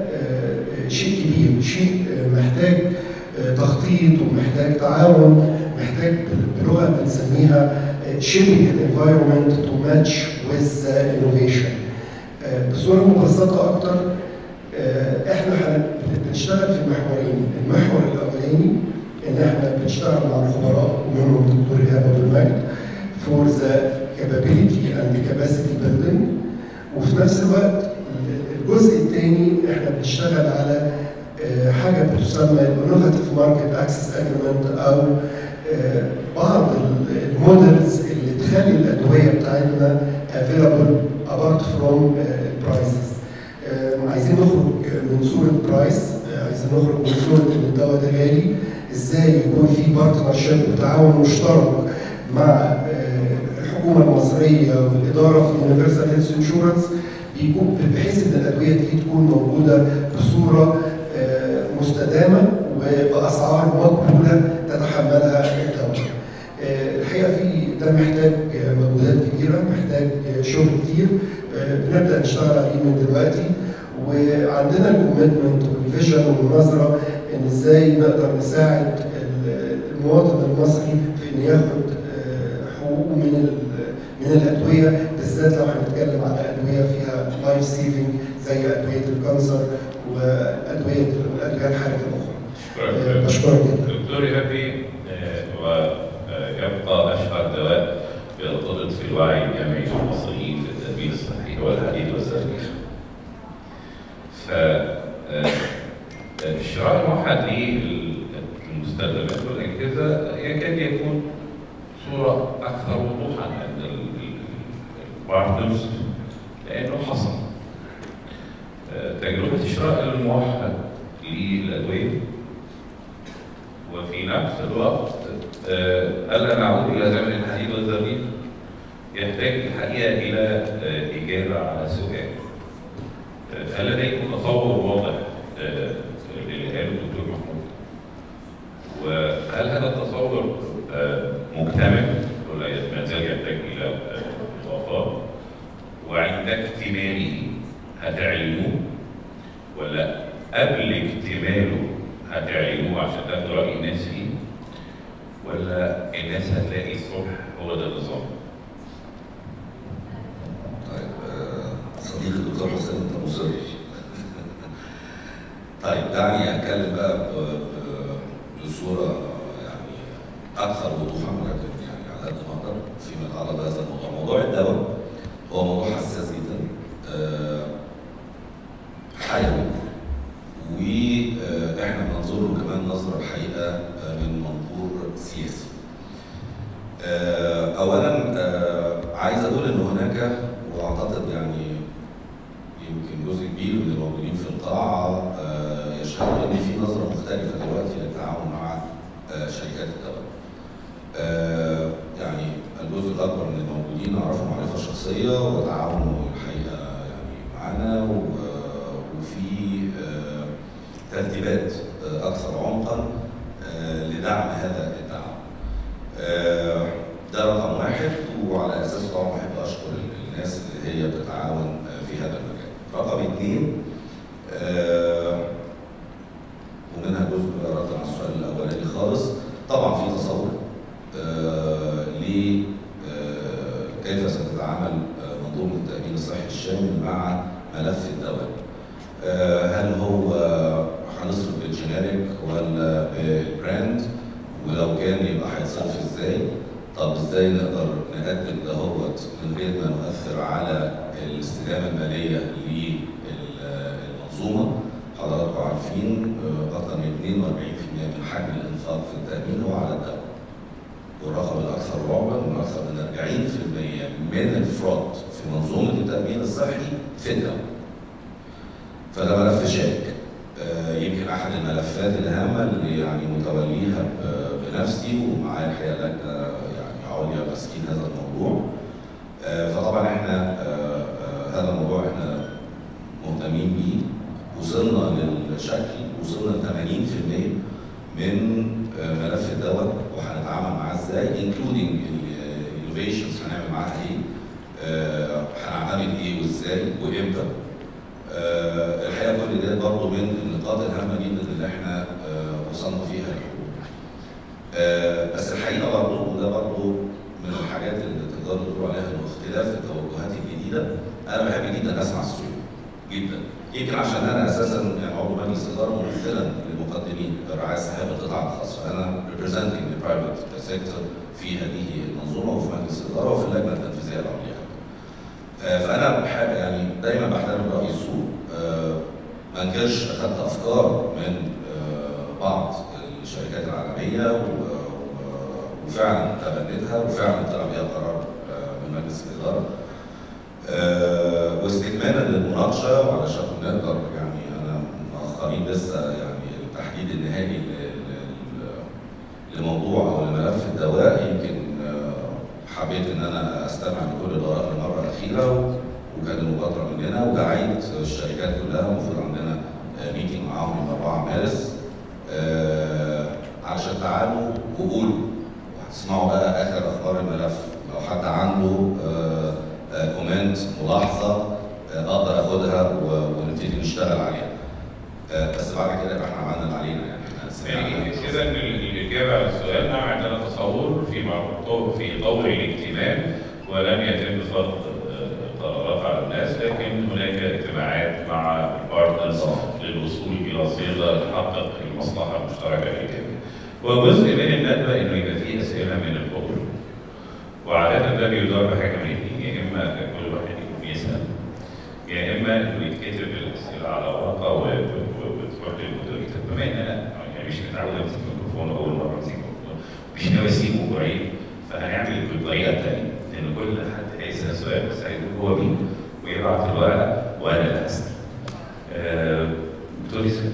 آه، شيء كبير شيء آه، محتاج آه، تخطيط ومحتاج تعاون محتاج بلغه بنسميها shaping an environment to match with the innovation. آه، بصوره مبسطه اكتر آه، احنا هن- بنشتغل في محورين، المحور الاولاني ان احنا بنشتغل مع الخبراء ومنهم الدكتور ايهاب ابو المجد for the capability and capacity building وفي نفس الوقت الجزء الثاني احنا بنشتغل على آه، حاجه بتسمى الانوفاتيف ماركت اكسس اجريمنت او آه، بعض ال- المودلز اللي تخلي الادويه بتاعتنا افيلابل ابارت فروم البرايسز عايزين نخرج من صوره برايس عايزين نخرج من صوره ان الدواء ده غالي ازاي يكون في بارتنرشيب وتعاون مشترك مع آه، الحكومه المصريه والاداره في يونيفرسال هيلث انشورنس بيكون بحيث ان الادويه دي تكون موجوده بصوره آه، مستدامه وباسعار مقبوله تتحملها الدوله. آه، الحقيقه في ده محتاج آه، مجهودات كبيره محتاج آه، شغل كتير آه، بنبدا نشتغل عليه من دلوقتي وعندنا الكوميتمنت والفيجن والنظره ان ازاي نقدر نساعد ال- المواطن المصري في انه ياخد آه، حقوقه من ال- من الادويه بالذات لو هنتكلم على ادويه فيها لايف سيفنج زي ادويه الكانسر وادويه الادويه الحرجه الاخرى. آه، شكرا بشكرك جدا. دكتور إيهابي ويبقى أشهر دواء يرتبط في الوعي الجمعي للمصريين في التأمين الصحي هو الحديد والزرنيخ. ف آه، الشراء الموحد للمستلزمات والأجهزة يكاد يكون صورة أكثر وضوحا عند البارتنرز لأنه حصل. آه، تجربة الشراء الموحد للأدوية وفي نفس الوقت آه، ألا نعود إلى زمن الحديد والزرنيخ يحتاج الحقيقة إلى آه، إجابة على سؤال آه، هل لديكم تصور واضح آه، اللي قاله الدكتور محمود وهل هذا التصور آه، مكتمل ولا ما زال يحتاج إلى آه، إضافات وعند اكتماله هتعلنوه ولا قبل اكتماله هتعلنوه عشان تاخدوا رأي الناس فيه ولا الناس هتلاقي الصبح هو ده النظام؟ طيب آه، صديقي الدكتور حسين انت مصر طيب دعني اتكلم بقى ب- ب- بصوره يعني اكثر وضوحا ولكن يعني على قد ما اقدر فيما يتعلق بهذا الموضوع موضوع الدواء هو موضوع حساس جدا آه، حيوي واحنا بننظر له كمان نظره الحقيقه آه، من منظور سياسي آه، اولا آه، عايز اقول ان هناك واعتقد يعني يمكن جزء كبير من الموجودين في القاعه آه، يشهدوا ان في نظره مختلفه دلوقتي للتعاون مع آه، شركات الدواء. آه، يعني الجزء الاكبر من الموجودين اعرفهم معرفه شخصيه وتعاونوا الحقيقه يعني معانا و- وفي آه، ترتيبات آه، اكثر عمقا آه، لدعم هذا التعاون. آه، ده رقم واحد وعلى اساسه طبعا بحب اشكر الناس اللي هي بتتعاون آه، في هذا المجال. رقم اثنين آه، ومنها جزء رد على السؤال الاولاني خالص طبعا في تصور آه، ل كيف ستتعامل آه، منظومه التامين الصحي الشامل مع ملف الدواء آه، هل هو هنصرف بالجينيريك ولا بالبراند ولو كان يبقى هيتصرف ازاي طب ازاي نقدر نقدم دهوت من غير ما نؤثر على الاستدامه الماليه للمنظومه حضراتكم عارفين آه، اكثر من 42% من حجم الانفاق في التامين هو على الدواء والرقم الاكثر رعبا ان اكثر من 40% من الفراد في منظومه التامين الصحي في الدواء فده ملف شائك آه، يمكن احد الملفات الهامه اللي يعني متوليها ب- بنفسي ومعايا الحقيقه لجنه يعني عليا ماسكين هذا الموضوع آه، فطبعا احنا آه، آه، هذا الموضوع احنا مهتمين بيه وصلنا للشكل وصلنا ل 80% من آه، ملف الدواء وهنتعامل معاه ازاي انكلودنج الانوفيشنز هنعمل معاها ايه آه، هنعتمد ايه وازاي وامتى آه، الحقيقه كل ده برضه من النقاط الهامه جدا اللي احنا آه، وصلنا فيها للحلول. آه، بس الحقيقه برضه وده برضه من الحاجات اللي تقدروا تقولوا عليها انه اختلاف التوجهات الجديده انا بحب جدا اسمع السوق جدا يمكن عشان انا اساسا يعني عضو مجلس اداره ممثلا لمقدمين الرعايه الصحيه بالقطاع الخاص فانا representing the private sector في هذه المنظومه وفي مجلس الاداره وفي اللجنه التنفيذيه العليا. آه، فانا بحب يعني دايما بحترم راي السوق آه، ما انكرش اخذت افكار من آه، بعض الشركات العالميه و- و- وفعلا تبنيتها وفعلا طلع بيها قرار آه، من مجلس الاداره آه، واستكمالا للمناقشه وعلشان نقدر يعني انا مؤخرين لسه يعني التحديد النهائي ل- ل- لموضوع او لملف الدواء يمكن آه، حبيت ان انا استمع لكل الاراء لمره اخيره وكان المبادره مننا ودعيت الشركات كلها المفروض عندنا ميتنج معاهم يوم 4 مارس آه، علشان تعالوا وقولوا وهتسمعوا بقى اخر اخبار الملف لو حد عنده آه، آه، كومنت ملاحظه آه، اقدر اخدها و- ونبتدي نشتغل عليها آه، بس بعد كده يبقى احنا عملنا اللي علينا يعني احنا يعني سمعنا اذا الاجابه على السؤال نعم عندنا تصور في مع- في طور الاجتماع ولم يتم فرض آه، قرارات على الناس لكن هناك اجتماعات مع البارتنرز للوصول الى صيغه تحقق المصلحه المشتركه للجميع. وجزء من الندوه انه يبقى فيه اسئله من الحضور. وعاده ده بيدار بحاجه من الاثنين يا اما كل واحد يكون بيسال يا اما انه يتكتب الاسئله على ورقه و- و- وتروح للمدير بما ان انا يعني مش متعود امسك الميكروفون اول مره امسك الميكروفون مش ناوي اسيبه بعيد فهنعمل بالطريقه الثانيه لان كل حد هيسال سؤال بس هيقول هو مين ويبعت الورقه وانا اللي هسال. آه، دكتور ياسر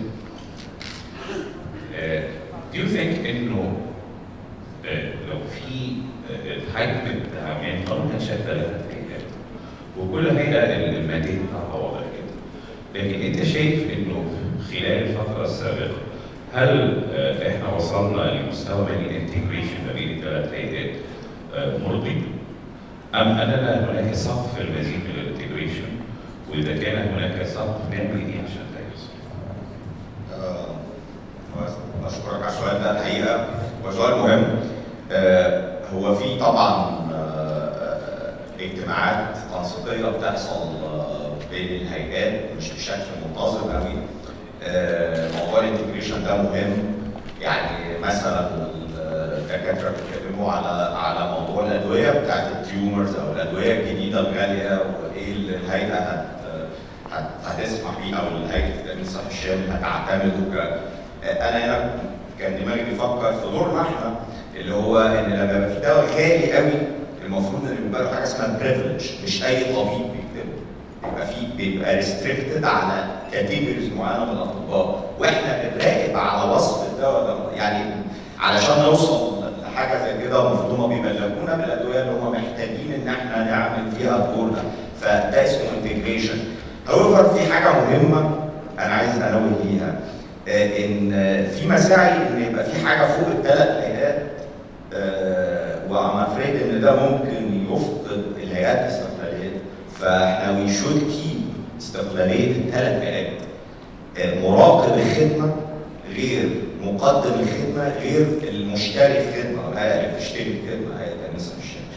آه، do you think انه آه، لو في آه، الحجم بتاع يعني قانون انشاء ثلاثه هيئات وكل هيئه الماديه بتاعها واضح جدا لكن انت شايف انه خلال الفتره السابقه هل آه، احنا وصلنا لمستوى من الانتجريشن ما بين الثلاث هيئات آه، مرضي؟ ام اننا هناك سقف المزيد من الانتجريشن؟ واذا كان هناك سقف نعمل ايه عشان ده يحصل؟ آه، أشكرك على السؤال ده الحقيقة هو سؤال مهم آه، هو في طبعا آه، آه، اجتماعات تنسيقية بتحصل آه، بين الهيئات مش بشكل منتظم قوي آه، موضوع الانتجريشن ده مهم يعني مثلا الدكاترة بيتكلموا على على موضوع الأدوية بتاعت التيومرز أو الأدوية الجديدة الغالية وإيه اللي الهيئة هت هت- هتسمح بيه او هيئه التامين الصحي الشامل هتعتمد وكده. انا هنا كان دماغي بيفكر في دورنا احنا اللي هو ان لما يبقى في دواء غالي قوي المفروض ان يبقى له حاجه اسمها بريفليج مش اي طبيب بيكتبه. بيبقى في بيبقى ريستريكتد على كاتيجوريز معينه من الاطباء واحنا بنراقب على وصف الدواء ده يعني علشان نوصل لحاجه زي كده المفروض هم بيبلغونا بالادويه اللي هم محتاجين ان احنا نعمل فيها الدور ده فده اسمه انتجريشن however في حاجه مهمه انا عايز انوه ليها آه، ان آه، في مساعي ان يبقى في حاجه فوق الثلاث هيئات وام افريد ان ده ممكن يفقد الهيئات استقلاليتها فاحنا وي شود كيب استقلاليه الثلاث هيئات آه، مراقب الخدمه غير مقدم الخدمه غير المشتري الخدمه الهيئه اللي بتشتري الخدمه هيئه التامين الصحي الشامل.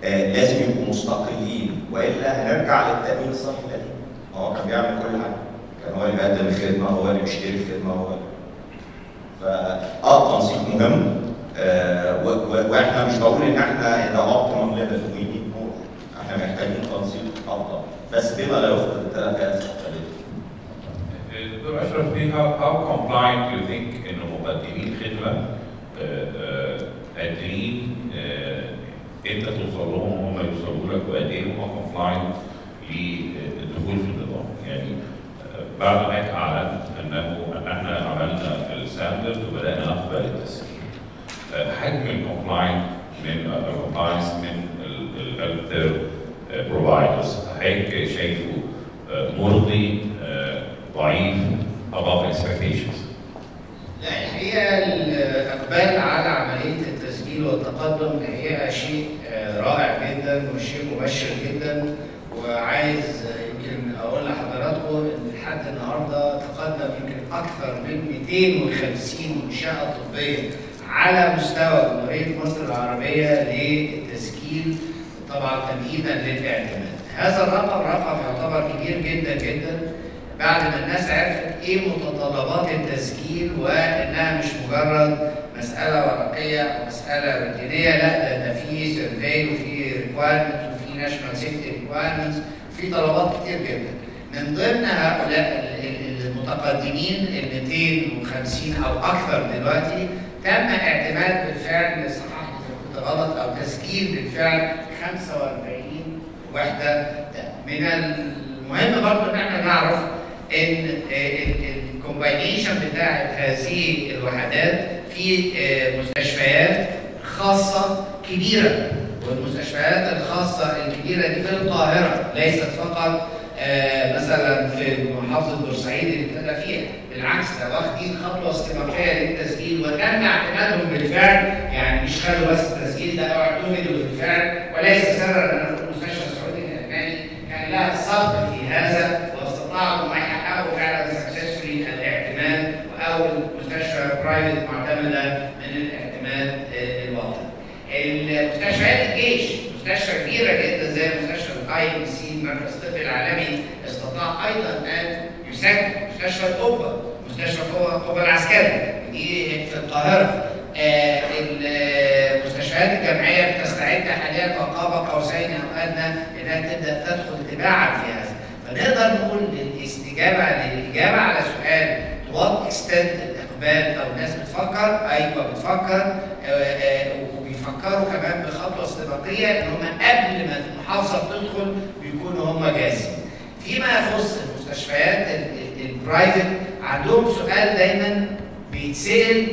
آه، لازم يبقوا مستقلين والا هنرجع للتامين الصحي القديم هو كان بيعمل كل حاجه كان هو اللي بيقدم الخدمه هو اللي بيشتري الخدمه هو اللي فا اه التنسيق مهم آه و- و- واحنا مش بقول ان احنا ان اوبتيمم ليفل وي نيد مور احنا محتاجين تنسيق افضل بس بما لا يفقد الثلاث فئات المختلفه دكتور اشرف في how, how compliant you think ان مقدمين خدمه آه، آه، قادرين آه، انت توصل لهم وهم يوصلوا لك وقد ايه هم compliant للدخول في النظام يعني آه، بعد ما انت اعلنت انه ان احنا عملنا الستاندرد وبدانا نقبل التسجيل آه، حجم الكومبلاينت من الكومبلاينس من الهيلث بروفايدرز حضرتك شايفه آه، مرضي آه، ضعيف above expectations لا الحقيقه الاقبال على عمليه التسجيل والتقدم هي شيء آه، رائع جدا وشيء مبشر جدا وعايز آه، يمكن اقول لحضراتكم ان لحد النهارده تقدم يمكن اكثر من 250 منشاه طبيه على مستوى جمهوريه مصر العربيه للتسجيل طبعا تمهيدا للاعتماد. هذا الرقم رقم يعتبر كبير جدا جدا بعد ما الناس عرفت ايه متطلبات التسجيل وانها مش مجرد مساله ورقيه او مساله روتينيه لا ده ده في سيرفي وفي ريكوايرمنتس وفي ناشونال سيفتي ريكوايرمنتس في طلبات كتير جدا من ضمن هؤلاء ال- ال- المتقدمين ال 250 او اكثر دلوقتي تم اعتماد بالفعل صححني اذا كنت غلط او تسجيل بالفعل 45 وحده من المهم برضه ان احنا نعرف ان الكومباينيشن بتاعت هذه الوحدات في آه، مستشفيات خاصه كبيره والمستشفيات الخاصه الكبيره دي في القاهره ليست فقط آه، مثلا في محافظه بورسعيد اللي ابتدى فيها بالعكس ده واخدين خطوه استباقيه للتسجيل وتم اعتمادهم بالفعل يعني مش خلوا بس التسجيل ده او اعتمدوا بالفعل وليس سرا ان المستشفى السعودي الالماني كان لها سبق في هذا واستطاعوا ان يحققوا فعلا سكسسفولي الاعتماد واول مستشفى برايفت معتمده من الاعتماد آه، الوطني. المستشفيات الجيش مستشفى كبيره جدا زي مستشفى الاي ام سي المركز الطبي العالمي استطاع ايضا ان يسجل مستشفى القبه مستشفى القبه القبة العسكري دي في القاهره آه، المستشفيات الجامعيه بتستعد حاليا كقاب قوسين او ادنى انها تبدا تدخل تباعا في هذا فنقدر نقول الاستجابه للاجابه على سؤال وات اكستنت الاقبال او الناس بتفكر ايوه بتفكر آه، آه، وبيفكروا كمان بخطوه استباقيه ان هم قبل ما المحافظه بتدخل بيكونوا هم جاهزين. فيما يخص المستشفيات ال- ال- البرايفت عندهم سؤال دايما بيتسال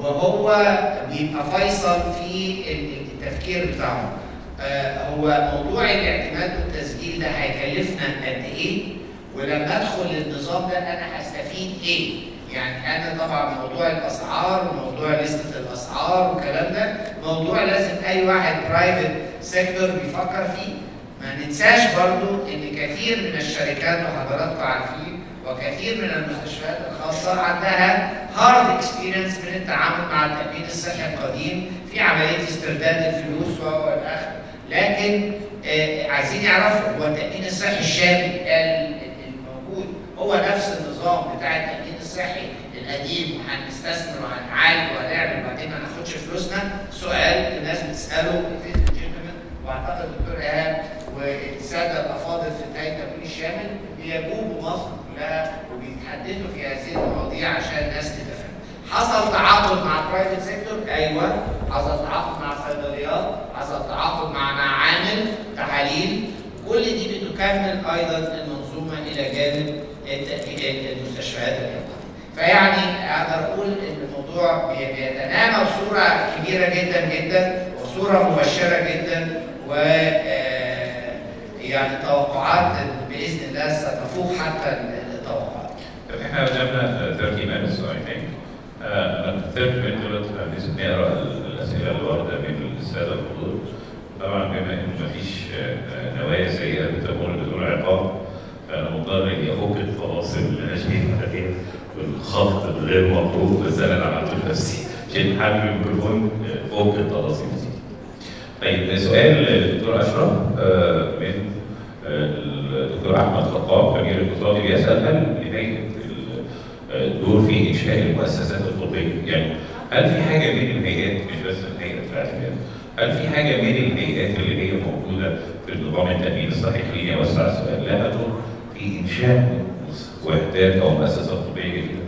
وهو بيبقى فيصل في ال- التفكير بتاعهم. آه، هو موضوع الاعتماد والتسجيل ده هيكلفنا قد ايه؟ ولما ادخل النظام ده انا هستفيد ايه؟ يعني انا طبعا موضوع الاسعار وموضوع لستة الاسعار والكلام ده موضوع لازم اي واحد برايفت سيكتور بيفكر فيه. ما ننساش برضو ان كثير من الشركات وحضراتكم عارفين وكثير من المستشفيات الخاصه عندها هارد اكسبيرينس من التعامل مع التامين الصحي القديم في عمليه استرداد الفلوس وهو الاخر لكن آه، عايزين يعرفوا هو التامين الصحي الشامل ال- الموجود هو نفس النظام بتاع التامين الصحي القديم وهنستثمر وهنعالج وهنعمل وبعدين ما ناخدش فلوسنا سؤال الناس بتساله it is legitimate. واعتقد الدكتور ايهاب والساده الافاضل في هيئه التامين الشامل بيجوبوا مصر كلها وبيتحدثوا في هذه المواضيع عشان الناس تبقى فاهمه. حصل تعاقد مع برايفت سيكتور ايوه حصل تعاقد مع صيدليات حصل تعاقد مع معامل تحاليل كل دي بتكمل ايضا المنظومه الى جانب الت- المستشفيات الحكوميه فيعني اقدر اقول ان الموضوع بي- بيتنامى بصوره كبيره جدا جدا وصوره مبشره جدا و آه، يعني توقعات باذن الله ستفوق حتى التوقعات. طب احنا قدامنا 30 minutes I think. آه، انا في 30 minutes دولت لسه بنقرا الاسئله اللي وارده من الساده الحضور. طبعا بما ان مفيش آه، نوايا سيئه بتمر بدون عقاب فانا مضطر اني افك الفواصل اللي انا شايفها دي والخط الغير مطلوب بس انا اللي عملته لنفسي عشان حابب الميكروفون آه، فوق التفاصيل دي. طيب سؤال للدكتور اشرف آه، من آه، الدكتور احمد خطاب خبير اقتصادي بيسال هل نهايه الدور في انشاء المؤسسات الطبيه يعني هل في حاجه من الهيئات مش بس الهيئه بتاعت الهيئات هل في حاجه من الهيئات اللي هي موجوده في النظام التامين الصحي خليني اوسع السؤال لها دور في انشاء وحدات او مؤسسات طبيه جديده؟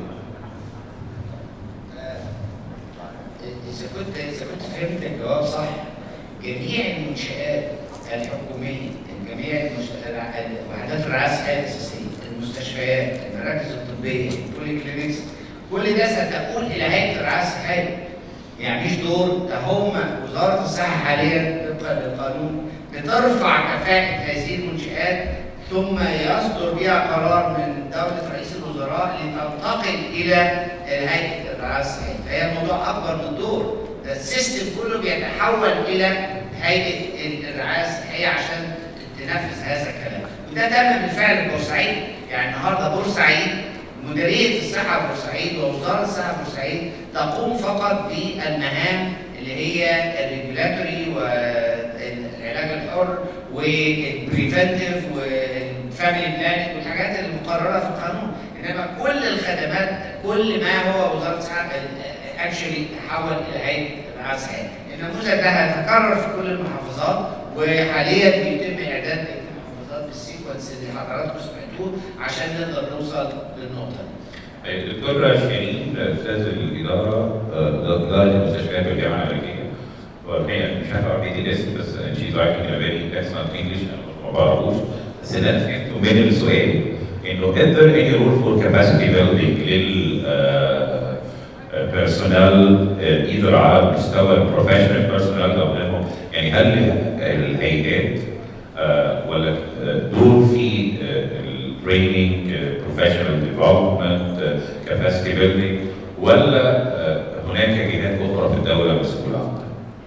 إذا كنت إذا كنت فهمت الجواب صح جميع المنشآت الحكومية جميع المست- وحدات الرعاية الصحية الأساسية المستشفيات المراكز الطبية البولي كلينكس كل ده ستقول إلى هيئة الرعاية الصحية يعني مش دور ده هم وزارة الصحة حاليا طبقا للقانون بترفع كفاءة هذه المنشآت ثم يصدر بها قرار من دولة رئيس الوزراء لتنتقل إلى هيئة الرعاية الصحية فهي الموضوع أكبر من دور ده السيستم كله بيتحول إلى هيئة الرعاية الصحية عشان تنفذ هذا الكلام وده تم بالفعل في بورسعيد يعني النهارده بورسعيد مديرية الصحة بورسعيد ووزارة الصحة بورسعيد تقوم فقط بالمهام اللي هي الريجولاتوري والعلاج الحر والبريفنتيف والفاميلي بلاننج والحاجات اللي مقررة في القانون انما كل الخدمات كل ما هو وزارة الصحة اكشلي تحول الى هيئة الرعاية الصحية النموذج ده هيتكرر في كل المحافظات وحاليا بيتم اعداد المحافظات بالسيكونس اللي حضراتكم سمعتوه عشان نقدر نوصل للنقطة دي. الدكتور شيرين استاذ الاداره آه، اداره المستشفيات بالجامعه الامريكيه والحقيقه مش عارف اعرف الاسم بس شيز رايتنج ان فيري اكسلنت انجلش انا ما بعرفوش بس اللي انا فهمته من السؤال انه is there any rule for capacity building لل آه، آه، بيرسونال آه، ايذر على مستوى البروفيشنال بيرسونال او غيرهم يعني هل الهيئات آه، ولا آه، دور في التريننج بروفيشنال ديفلوبمنت كاباسيتي بيلدينج ولا آه، هناك جهات اخرى في الدوله مسؤوله عنها؟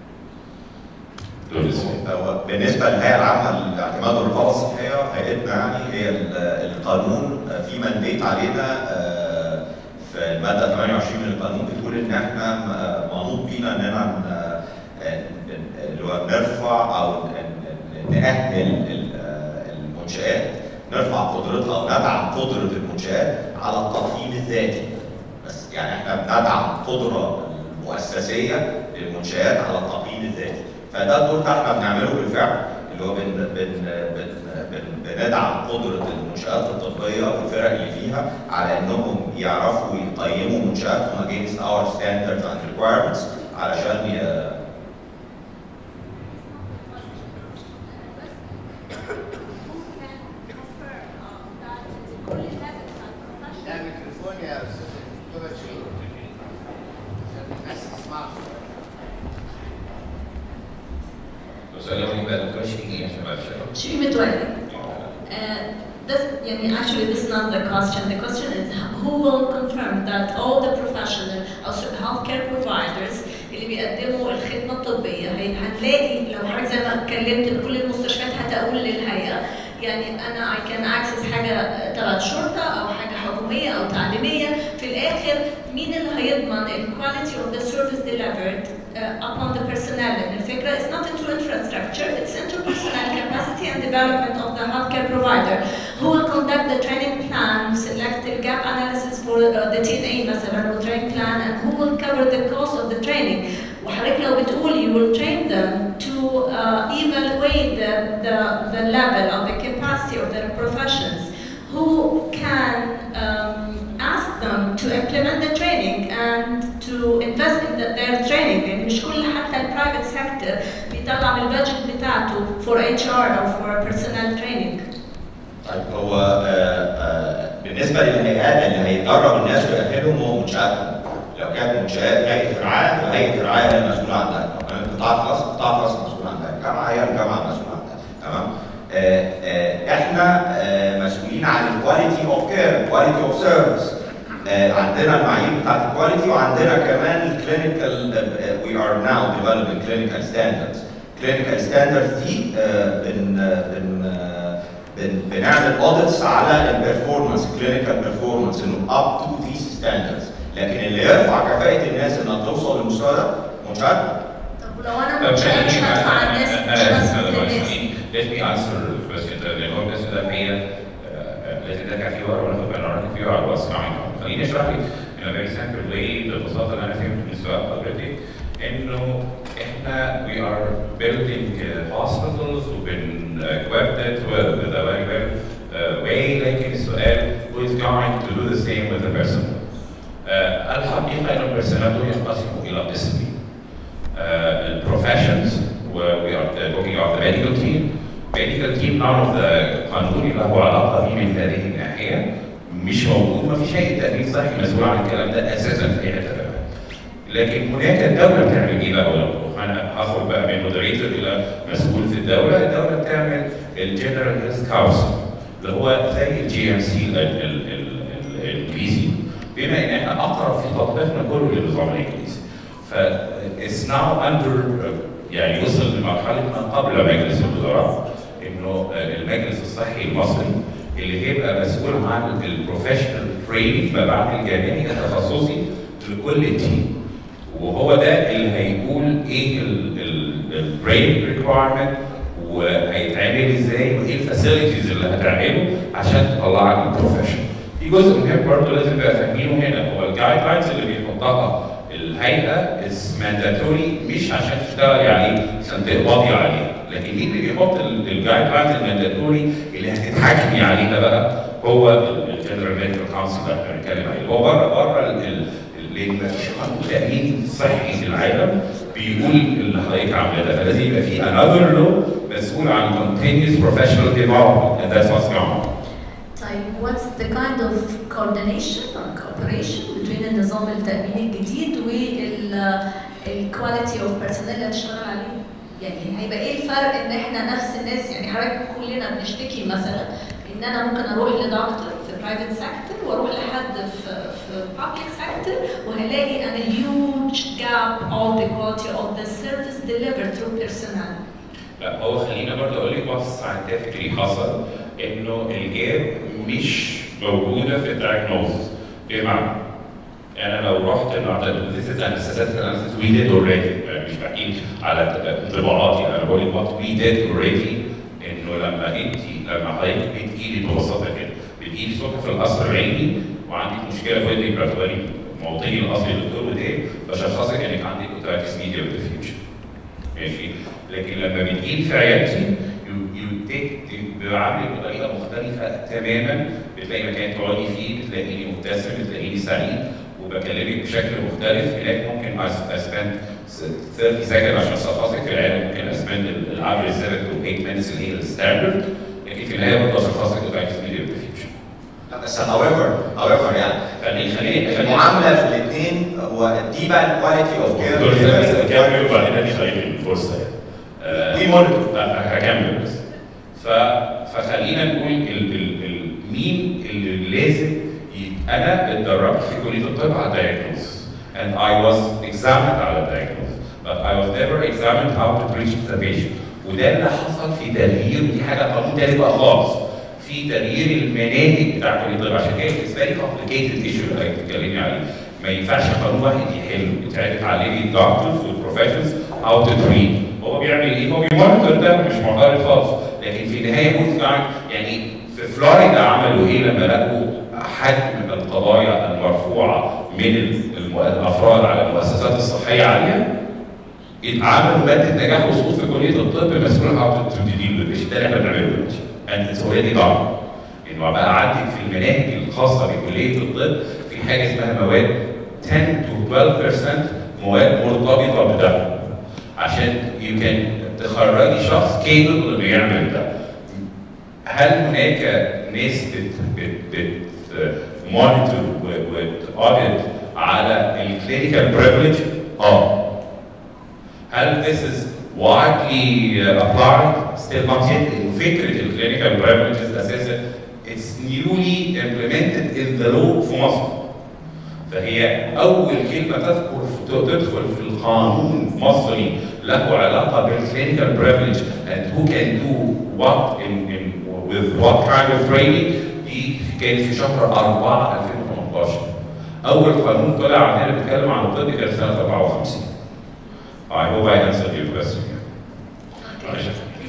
دول السؤال. هو بالنسبه للهيئه العامه للاعتماد والرقابه الصحيه هيئتنا يعني هي ال- القانون في منديت علينا آه، في الماده 28 من القانون بتقول ان احنا م- منوط بينا اننا ن- ن- اللي هو نرفع او ن- ن- نأهل ال- آه، المنشآت نرفع قدرتها او ندعم قدره المنشآت على التقييم الذاتي بس يعني احنا بندعم القدره المؤسسيه للمنشآت على التقييم الذاتي فده الدور ده احنا بنعمله بالفعل اللي هو بن بن بن بن بندعم قدره المنشآت الطبيه والفرق اللي فيها على انهم يعرفوا يقيموا منشآتهم against our standards and requirements علشان ي- ده ميكروفون يا استاذ الدكتوره شيرين عشان الناس تسمعه السؤال الاولاني بقى دكتور شيرين ايه عشان ما أبقاش- شو متولي Uh, this, يعني actually this is not the question. The question is who will confirm that all the professional or healthcare providers اللي بيقدموا الخدمة الطبية هي- هنلاقي لو حضرتك زي ما اتكلمت كل المستشفيات هتقول للهيئة يعني أنا I can access حاجة تبع الشرطة أو حاجة حكومية أو تعليمية في الآخر مين اللي هيضمن ال quality of the service delivered uh, upon the personnel لأن الفكرة is not into infrastructure it's into personnel capacity and development of the healthcare provider who will conduct the training plan select the gap analysis for uh, the TNA مثلا or training plan and who will cover the cost of the training وحضرتك لو بتقول you will train them to uh, evaluate the, the, the level of the capacity of their professions who can um, ask them to implement the training and to invest in the, their training يعني مش كل حتى البرايفت سيكتور بيطلع من البادجت بتاعته for HR او for personnel training طيب هو آه، آه، بالنسبه للهيئات اللي هيدرب الناس ويأهلهم هو منشآتهم لو كانت منشآت هيئه الرعايه يبقى هيئه الرعايه هي المسؤوله عن ذلك لو كانت قطاع خاص قطاع خاص مسؤول عن ذلك الجامعه هي الجامعه المسؤوله عن ذلك تمام آه، آه، احنا آه، مسؤولين عن الكواليتي اوف كير كواليتي اوف سيرفيس عندنا المعايير بتاعت الكواليتي وعندنا كمان الكلينيكال وي ار ناو ديفلوبينج كلينيكال ستاندردز كلينيكال ستاندردز دي آه، بن بن آه، بن بنعمل اوديتس على البرفورمانس كلينيكال بيرفورمانس انه اب تو ذيس ستاندردز لكن اللي يرفع كفاءه الناس انها توصل للمستوى ده منشاتنا طب ولو انا مش انا مش هدفع الناس مش هدفع الناس Let me answer the question لان هو القسم ده الحقيقه آه، لازم نرجع فيه ورا وناخد بالنا فيه على الوصف عنه خليني اشرح لك in a very simple way بالبساطه اللي انا فهمت من سؤال حضرتك انه احنا we are building uh, hospitals we've been equipped with, with a very well uh, way لكن السؤال who is going to do the same with the person uh, الحقيقه ان البرسونال دول ينقسموا الى قسمين البروفيشنز we are talking about the medical team medical team none of the قانون له علاقه به من هذه الناحيه مش موجود ما فيش اي تأمين صحي مسؤول عن الكلام ده اساسا في اي حته لكن هناك الدوله بتعمل ايه بقى انا هاخد بقى من مودريتور الى مسؤول في الدوله الدوله بتعمل الجنرال هيلث كونسل اللي هو زي الجي ام سي الانجليزي بما ان احنا اقرب في تطبيقنا كله للنظام الانجليزي ف it's now under يعني وصل لمرحله ما قبل مجلس الوزراء انه المجلس الصحي المصري اللي هيبقى مسؤول عن البروفيشنال تريننج ما بعد الجامعي التخصصي لكل تيم وهو ده اللي هيقول ايه البرين ريكوايرمنت وهيتعمل ازاي وايه الفاسيلتيز اللي هتعمله عشان تطلعك البروفيشن. في جزء مهم برضه لازم تبقى فاهمينه هنا هو الجايد لاينز اللي بيحطها الهيئه از مانداتوري مش عشان تشتغلي عليه عشان تقبضي عليه لكن مين اللي بيحط الجايد لاينز المانداتوري اللي هتتحكمي عليها بقى هو الجنرال ميديكال كونسل اللي احنا بنتكلم عليه هو بره بره لان ما فيش قانون تامين صحي في العالم بيقول اللي حضرتك عامله ده فلازم يبقى في another law مسؤول عن continuous professional development and that's what's going on. طيب what's the kind of coordination or cooperation between النظام التأميني الجديد وال الكواليتي اوف بيرسونيل اللي هتشتغل عليه؟ يعني هيبقى ايه الفرق ان احنا نفس الناس يعني حضرتك كلنا بنشتكي مثلا ان انا ممكن اروح لدكتور في برايفت سيكتور واروح لحد في في بابليك سيكتور وهلاقي انا huge gap of the quality of the service delivered through personnel. لا هو خلينا برضه اقول لك واتس ساينتفكلي حصل انه الجاب مش موجوده في الدايجنوز بمعنى انا لو رحت النهارده this is an statistical analysis we did already مش بحكي على انطباعاتي انا بقول لك what we did already انه لما انت لما حضرتك بتجيلي ببساطه كده بتجيلي الصبح في القصر العيني وعندك مشكله في ودنك باعتباري موطني الاصلي للدكتور بتاعي بشخصك انك عندك اوتايتس ميديا بالديفيوجن ماشي لكن لما بتجيلي في عيادتي يو تيك بعاملك بطريقه مختلفه تماما بتلاقي مكان تقعدي فيه بتلاقيني مبتسم بتلاقيني سعيد وبكلمك بشكل مختلف هناك ممكن اسبند 30 سكند عشان اشخصك في العياده ممكن اسبند الافريج 7 تو 8 مينتس اللي هي الستاندرد لكن في النهايه برضه اشخصك اوتايتس ميديا بالديفيوجن لا بس however however يعني خليني خليني المعامله في الاثنين هو دي بقى الكواليتي اوف دكتور سامي كير كمل وبعدين ادي خليني الفرصه يعني. آه، دي مونيتور لا هكمل بس ف... فخلينا نقول ال... ال... ال... مين اللي لازم ي... انا اتدربت في كليه الطب على diagnosis and I was examined على diagnosis but I was never examined how to treat the patient وده اللي حصل في تغيير ودي حاجه قانون تاني بقى خالص في تغيير المناهج بتاع كليه الطب عشان كده it's very complicated issue اللي حضرتك بتتكلمي عليه ما ينفعش قانون واحد يحل يتعرف عليه الدكتورز والبروفيشنز how to treat هو بيعمل ايه؟ هو بيمونيتور ده مش معترض خالص لكن في النهايه هو يعني في فلوريدا عملوا ايه لما لقوا حجم القضايا المرفوعه من الم- الافراد على المؤسسات الصحيه عاليه اتعملوا ماده نجاح وسقوط في كليه الطب مسؤول هاو تو ديل بالبيشنت ده اللي احنا بنعمله دلوقتي and it's already done انه بقى عندك في المناهج الخاصه بكليه الطب في حاجه اسمها مواد 10 to 12% مواد مرتبطه بده عشان you can تخرجي شخص كيبل انه يعمل ده هل هناك ناس بت بت بت مونيتور وتأوديت على الكلينيكال بريفليج؟ اه هل this is widely applied؟ Still not yet. إنه فكرة الكلينيكال privileges أساسا it's newly implemented in the law في مصر. فهي أول كلمة تذكر تدخل في القانون المصري له علاقة بالكلينيكال privilege and who can do what in, in with what kind of training دي كانت في شهر 4 2018. أول قانون طلع عندنا بيتكلم عن الطب كان سنة 54. I hope I answered your question. معلش.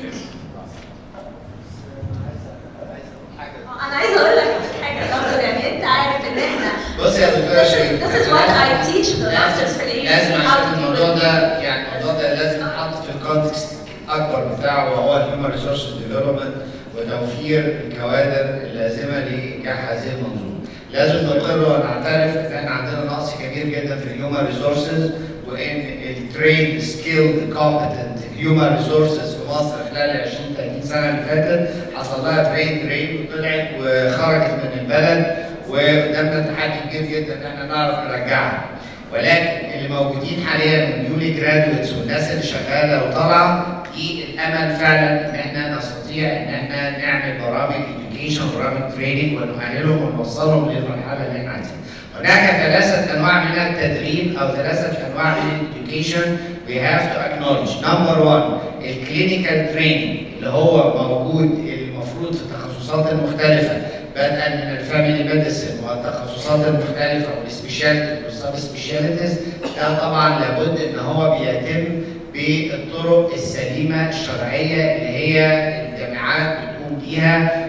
انا عايزه اقول لك حاجه يا دكتور يعني انت عارف ان احنا بص يا دكتوره شيرين This is what I teach the doctors في ال لازم AUC how عشان to deal الموضوع with ده يعني الموضوع ده لازم يتحط في الكونتكست الاكبر بتاعه وهو الهيومن ريسورسز ديفلوبمنت وتوفير الكوادر اللازمه لنجاح هذه المنظومه. لازم نقر ونعترف ان احنا عندنا نقص كبير جدا في الهيومن ريسورسز وان التريد سكيلد كومبتنت هيومن ريسورسز في مصر خلال ال 20 30 سنه اللي فاتت حصل لها برين درين وطلعت وخرجت من البلد وقدامنا تحدي كبير جدا ان احنا نعرف نرجعها. ولكن اللي موجودين حاليا من نيولي جرادويتس والناس اللي شغاله وطالعه دي الامل فعلا ان احنا نستطيع ان احنا نعمل برامج education برامج تريننج ونؤهلهم ونوصلهم للمرحله اللي احنا عايزينها. هناك ثلاثه انواع من التدريب او ثلاثه انواع من الاديوكيشن we have to acknowledge. Number one الكلينيكال تريننج اللي هو موجود المفروض في التخصصات المختلفه بدءا من الفاميلي ميديسن والتخصصات المختلفه والسبيشاليتي والسب سبيشاليتيز ده طبعا لابد ان هو بيتم بالطرق السليمه الشرعيه اللي هي الجامعات بتقوم بيها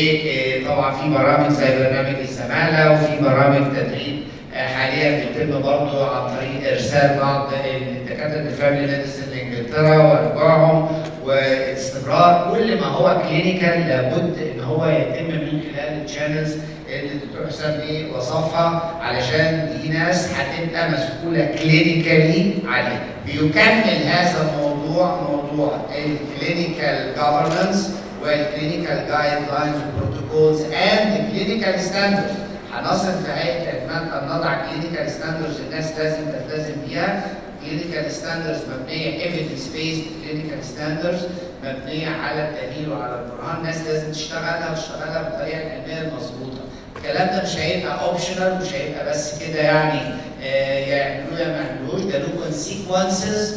وطبعا في برامج زي برنامج الزماله وفي برامج تدريب آه، حاليا بيتم برضه عن طريق ارسال بعض الدكاتره الفاميلي ميديسن لانجلترا ورجوعهم واستمرار كل ما هو كلينيكال لابد ان هو يتم من خلال الشانلز اللي الدكتور حسام ايه وصفها علشان دي ناس هتبقى مسؤوله كلينيكالي عليها بيكمل هذا الموضوع موضوع الكلينيكال جفرنس والكلينيكال جايد لاينز وبروتوكولز اند كلينيكال ستاندردز هنصل في هيئه الاعتماد ان نضع كلينيكال ستاندردز الناس لازم تلتزم بيها كلينيكال ستاندردز مبنيه ايفيدنس بيست كلينيكال ستاندردز مبنيه على الدليل وعلى البرهان الناس لازم تشتغلها وتشتغلها بالطريقه العلميه المظبوطه الكلام ده مش هيبقى اوبشنال مش هيبقى بس كده يعني آه، يعملوه يا ما يعملوش ده له كونسيكونسز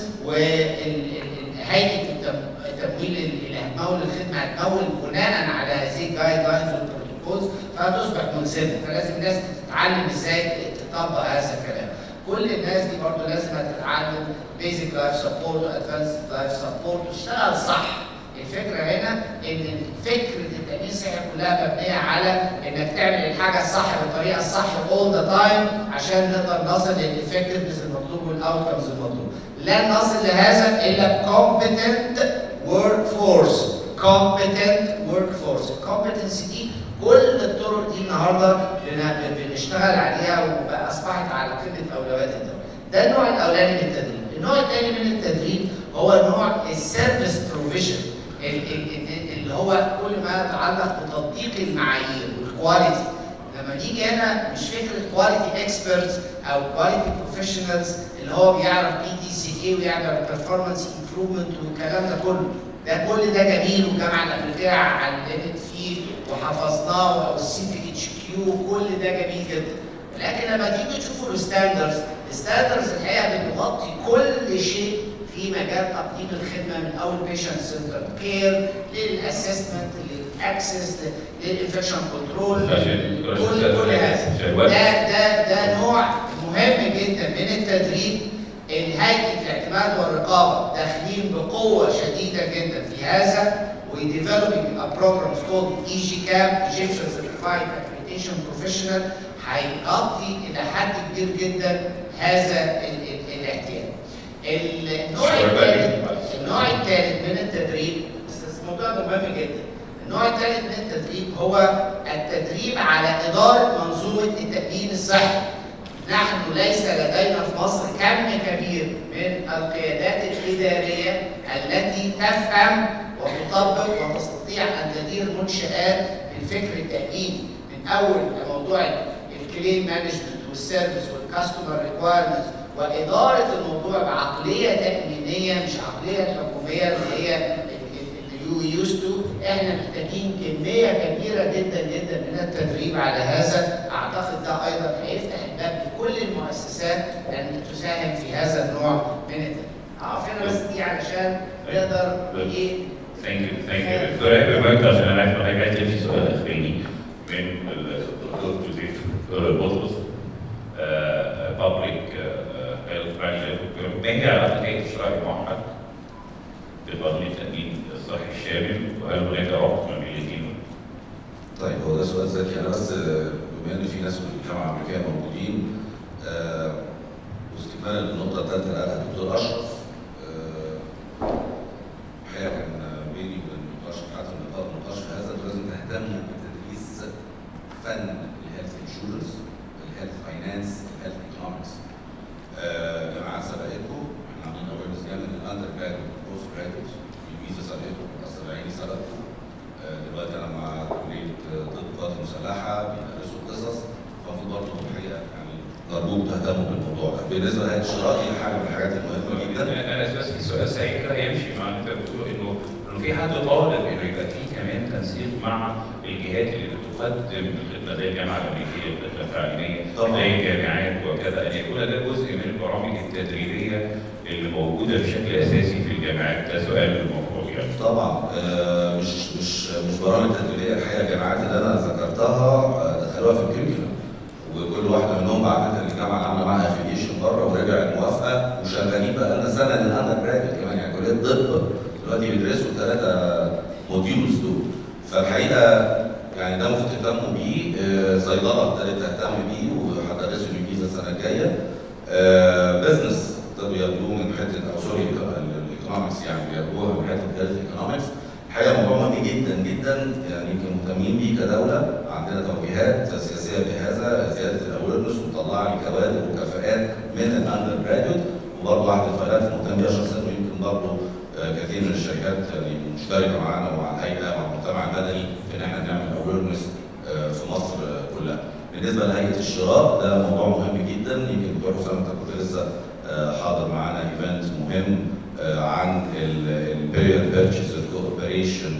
وهيئه التمويل اللي هتمول الخدمه هتمول بناء على هذه الجايد لاينز والبروتوكولز فهتصبح ملزمه فلازم الناس تتعلم ازاي تطبق هذا الكلام كل الناس دي برضه لازم تتعلم بيزك لايف سبورت وادفانسد لايف سبورت وتشتغل صح الفكره هنا ان فكره التامين الصحي كلها مبنيه على انك تعمل الحاجه الصح بالطريقه الصح اول ذا تايم عشان نقدر نصل للافكتفنس المطلوب والاوتكمز المطلوب. لن نصل لهذا الا بكومبتنت ورك فورس competent workforce الكومبتنسي دي كل الطرق دي النهارده بن- بنشتغل عليها وبقى اصبحت على قمه اولويات الدوله. ده النوع الاولاني من التدريب. النوع الثاني من التدريب هو نوع السيرفيس بروفيجن اللي هو كل ما يتعلق بتطبيق المعايير والكواليتي. لما نيجي هنا مش فكره كواليتي اكسبرتس او كواليتي بروفيشنالز اللي هو بيعرف بي دي سي اي ويعمل بيرفورمانس امبروفمنت والكلام ده كله ده كل ده جميل والجامعه الامريكيه علمت فيه وحفظناه او السي بي اتش كيو كل ده جميل جدا لكن لما تيجي تشوفوا الستاندرز الستاندرز الحقيقه بتغطي كل شيء في مجال تقديم الخدمه من اول بيشنت سنتر كير للاسسمنت للاكسس للانفكشن كنترول عشان- كل كل هذا عشان ده الوقت. ده ده نوع مهم جدا من التدريب اللي هيئه الاعتماد والرقابه داخلين بقوه شديده جدا في هذا وديفلوبينج ا بروجرام كولد اي جي كام ايجيبشن سيرتيفايد اكريديشن بروفيشنال هيغطي الى حد كبير جدا هذا ال- ال- الاحتياج. النوع شوية الثالث بقى. النوع الثالث من التدريب بس الموضوع ده مهم جدا النوع الثالث من التدريب هو التدريب على إدارة منظومة التأمين الصحي نحن ليس لدينا في مصر كم كبير من القيادات الإدارية التي تفهم وتطبق وتستطيع أن تدير منشآت بالفكر التأميني من أول موضوع الكليم مانجمنت والسيرفيس والكاستمر ريكوايرمنتس وإدارة الموضوع بعقلية تأمينية مش عقلية حكومية اللي هي اللي يو يوز تو احنا محتاجين كميه كبيره جدا جدا من التدريب على هذا اعتقد ده ايضا هيفتح الباب لكل المؤسسات ان تساهم في هذا النوع من التدريب. اقف هنا بس دي علشان نقدر ايه ثانك يو ثانك يو دكتور هيبقى معاك عشان انا عارف ان حضرتك عايز تمشي سؤال اخراني من الدكتور جوزيف بطرس بابليك هيلث مانجر ما هي علاقه ايه تشرح وهل هناك ربط ما بين الاثنين؟ طيب هو ده سؤال ذكي انا بس آه، بما ان في ناس من الجامعه الامريكيه موجودين آه، واستكمالا للنقطه الثالثه اللي قالها الدكتور اشرف آه، الحقيقه كان بيني وبين الدكتور اشرف حاتم لقاء نقاش في هذا إنه لازم تهتموا بتدريس فن الهيلث انشورنس الهيلث فاينانس الهيلث ايكونومكس جامعات سبقتكم احنا عاملين اويرنس جامد للاندر جراد والبوست جرادويت الفيزا سبقتكم قصر العيني سبقكم آه، دلوقتي انا مع كليه آه، طب قوات مسلحه بيدرسوا قصص فالمفروض برضه الحقيقه يعني ارجوك تهتموا بالموضوع ده بالنسبه لهيئه الشراء دي حاجه من الحاجات المهمه جدا انا انا بس في سؤال سعيد كده يمشي مع اللي انت بتقوله انه انه في حد طالب انه يبقى في كمان تنسيق مع الجهات اللي بتقدم الخدمه زي الجامعه الامريكيه الخدمه التعليميه طبعاً. زي الجامعات وكذا ان يكون ده جزء من البرامج التدريبيه اللي موجوده بشكل اساسي في الجامعات ده سؤال المفروض يعني طبعا آه، مش مش مش برامج تدريبيه الحقيقه الجامعات اللي انا ذكرتها آه، دخلوها في الكريكولم وكل واحده منهم بعتتها للجامعه اللي عامله معاها افيليشن بره ورجع الموافقه وشغالين بقى لنا سنه للاندر جراديوت كمان يعني كليه الطب دلوقتي بيدرسوا الثلاثه موديولز دول فالحقيقه يعني ده المفروض تهتموا بيه آه، صيدله ابتدت تهتم بيه وهتدرسوا الانجليزي السنه الجايه بزنس ابتدوا ياخدوه من حته او سوري الايكونومكس يعني بياخدوها من حته هيلث ايكونومكس الحقيقه موضوع مهم جدا جدا يعني يمكن مهتمين بيه كدوله عندنا توجيهات سياسيه بهذا زياده الاويرنس وطلع لي كوادر وكفاءات من الاندر جراديوت وبرضه واحد الفعاليات المهتم بيها شخصيا ويمكن برضه آه، كثير من الشركات يعني مشتركه معانا ومع الهيئه ومع المجتمع المدني في ان احنا نعمل اويرنس في مصر آه، كلها. بالنسبه لهيئه الشراء ده موضوع مهم جدا يمكن دكتور حسام انت كنت لسه آه، حاضر معانا ايفنت مهم آه، عن البير بيرتشيز كوبريشن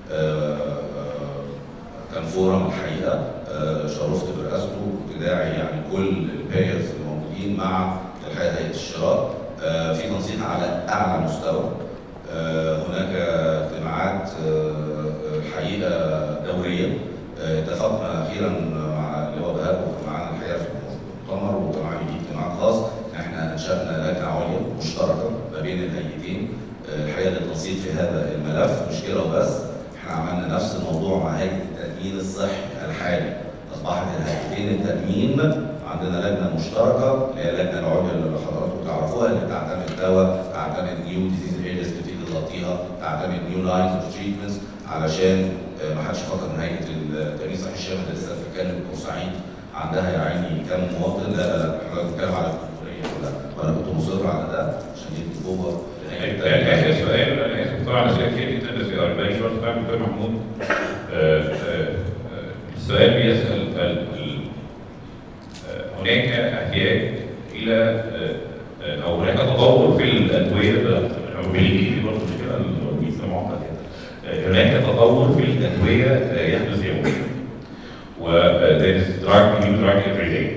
كان فورم الحقيقه آه، شرفت برئاسته وكنت داعي يعني كل البيرز الموجودين مع الحقيقه هيئه الشراء آه، في تنسيق على اعلى مستوى آه، هناك اجتماعات آه، آه، الحقيقه دوريه آه، اتفقنا اخيرا مع اللواء بهاء وكان معانا الحقيقه في المؤتمر وكان معانا دي اجتماع خاص ان احنا انشانا لجنه عليا مشتركه ما بين الهيئتين آه، الحقيقه للتنسيق في هذا الملف مش كده وبس احنا عملنا نفس الموضوع مع هيئه التامين الصحي الحالي اصبحت الهيئتين التامين عندنا لجنه مشتركه اللي هي اللجنه العليا اللي حضراتكم تعرفوها اللي بتعتمد دواء تعتمد نيو ديزيز ايريز بتيجي تغطيها تعتمد نيو لاينز اوف تريتمنتس علشان آه، ما حدش فكر ان هيئه التامين الصحي الشامل اللي لسه بتتكلم بورسعيد عندها يا عيني كام مواطن لا لا لا احنا بنتكلم على الجمهوريه كلها وانا كنت مصر على ده عشان يدي قوه اخر سؤال انا اسف طبعا اسئله كتير جدا بس يبقى بالي شويه فاهم دكتور محمود آه، آه، آه، السؤال بيسال ال- ال- آه، هناك احتياج الى آه، آه، او هناك تطور في الادويه ده هو بالانجليزي برضه مش كده الانجليزي معقد كده آه، هناك تطور في الادويه آه، يحدث يوميا و uh, there is drug new drug every day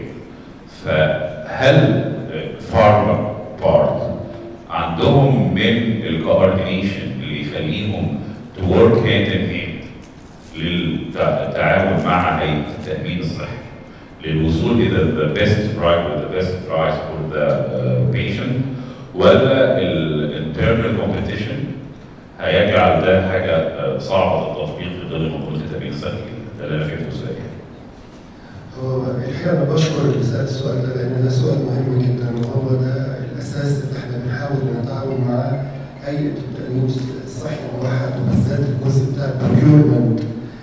فهل فارما بارت عندهم من الكوردينيشن اللي يخليهم to work hand in hand للتعامل مع هيئه التامين الصحي للوصول الى the best drug with the best price for the uh, patient ولا ال internal competition هيجعل ده حاجه آه، صعبه للتطبيق في ظل مقوله التامين الصحي ده اللي انا فهمته ازاي هو الحقيقه انا بشكر اللي سال السؤال ده لان ده سؤال مهم جدا وهو ده الاساس اللي احنا بنحاول نتعاون مع هيئه التامين الصحي الموحد وبالذات الجزء بتاع البروكيورمنت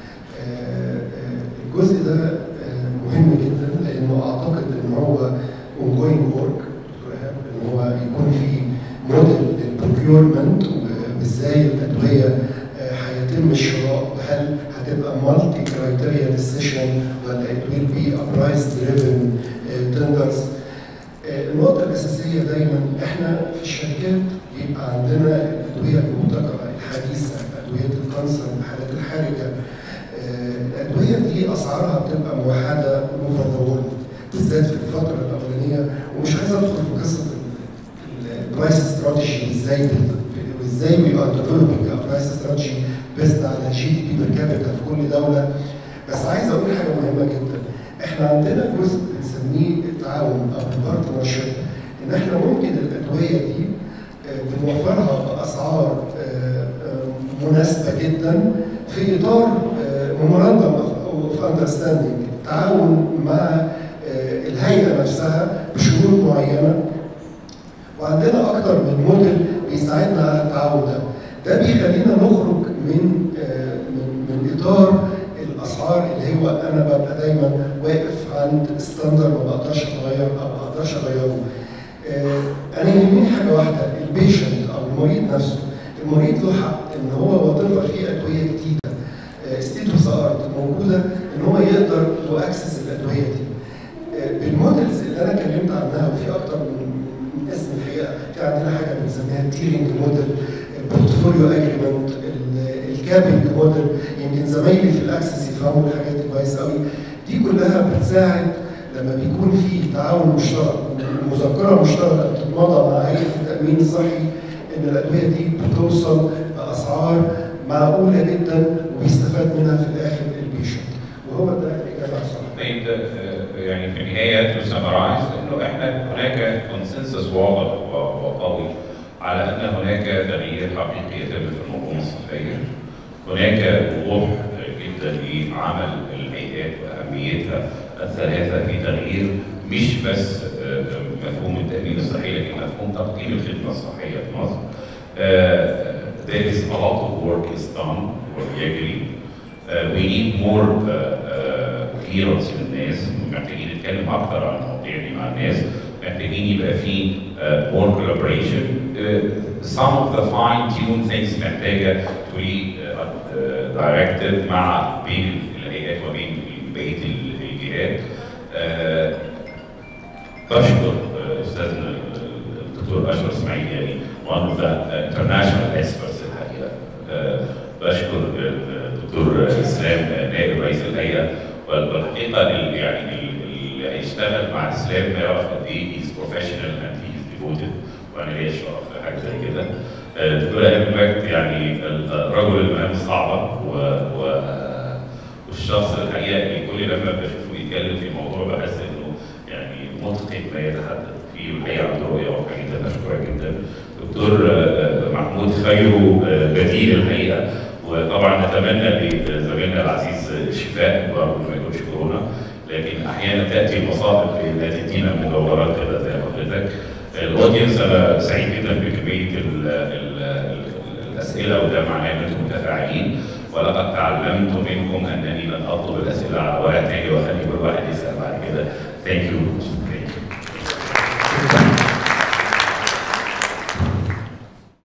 الجزء ده آه، مهم جدا لانه اعتقد ان هو ongoing work دكتور ايهاب ان هو يكون في موديل للبروكيورمنت وازاي الادويه آه، هيتم الشراء وهل هتبقى مالتي كرايتيريا ديسيشن ولا it will be a price driven uh, tenders آه، النقطة الأساسية دايما احنا في الشركات بيبقى عندنا الأدوية المبتكرة الحديثة أدوية الكانسر الحالات الحرجة آه، الأدوية دي أسعارها بتبقى موحدة over the world بالذات في الفترة الأولانية ومش عايز أدخل في قصة البرايس استراتيجي وازاي وازاي وي ار ديفلوبينج برايس استراتيجي بيست على جي دي بي بير كابيتا في كل دوله بس عايز اقول حاجه مهمه جدا احنا عندنا جزء بنسميه التعاون او البارتنرشيب ان احنا ممكن الادويه دي آه، بنوفرها باسعار آه، آه، مناسبه جدا في اطار ميموراندوم اوف اندرستاندينج تعاون مع آه، الهيئه نفسها بشروط معينه وعندنا اكتر من موديل بيساعدنا على التعاون ده ده بيخلينا نخرج من آه، من من اطار الاسعار اللي هو انا ببقى دايما واقف عند ستاندر ما بقدرش اتغير او ما بقدرش اغيره آه، انا يهمني حاجه واحده البيشنت او المريض نفسه المريض له حق ان هو وظيفه فيه ادويه جديده ستيت اوف ذا ارت موجوده ان هو يقدر تو اكسس الادويه دي آه، بالمودلز اللي انا اتكلمت عنها وفي اكتر من من اسم الحقيقه في عندنا حاجه بنسميها التيرنج موديل البورتفوليو اجريمنت الكابنج موديل يمكن زمايلي في الاكسس يفهموا الحاجات دي كويس قوي دي كلها بتساعد لما بيكون في تعاون مشترك مذكره مشتركه بتتماضى مع هيئه التامين الصحي ان الادويه دي بتوصل باسعار معقوله جدا وبيستفاد منها في الاخر البيشنت وهو ده الاجابه الصح طيب آه، يعني في النهايه تو سمرايز انه احنا هناك كونسنسس واضح و- وقوي على ان هناك تغيير حقيقي يتم في المنظومه الصحيه. هناك وضوح جدا لعمل الهيئات واهميتها الثلاثه في تغيير مش بس آه، مفهوم التامين الصحي لكن مفهوم تقديم الخدمه الصحيه في مصر. آه، there is a lot of work is done ويجري Uh, we need more uh, uh, clearance للناس محتاجين نتكلم اكتر عن المواضيع دي مع الناس محتاجين يبقى في uh, more collaboration uh, some of the fine tune things محتاجه to be uh, uh, directed مع بين الهيئات وبين بقيه الجهات uh, بشكر uh, استاذنا الدكتور اشرف اسماعيل يعني one of the uh, international experts الحقيقه uh, بشكر الدكتور اسلام نائب رئيس الهيئه والحقيقه ال- يعني ال- اللي هيشتغل مع اسلام هيعرف قد ايه هيز بروفيشنال اند هيز ديفوتد وانا ليا شرف في حاجه زي كده. آه، الدكتور ايمن مجد يعني الرجل المهام الصعبه و, و والشخص الحقيقه اللي كل لما بشوفه يتكلم في موضوع بحس انه يعني متقن ما يتحدث فيه والحقيقه عنده رؤيه واقعيه جدا اشكرك جدا. دكتور آه، محمود خيرو آه، بديل الحقيقه وطبعا نتمنى لزميلنا العزيز الشفاء برغم ما يكونش كورونا لكن احيانا تاتي المصائب لا تدينا مدورات كده زي حضرتك الاودينس انا سعيد جدا بكميه ال ال ال الاسئله وده معناه ان انتم متفاعلين ولقد تعلمت منكم انني لن اطلب الاسئله على ورق تاني واخلي كل واحد يسال بعد كده ثانك يو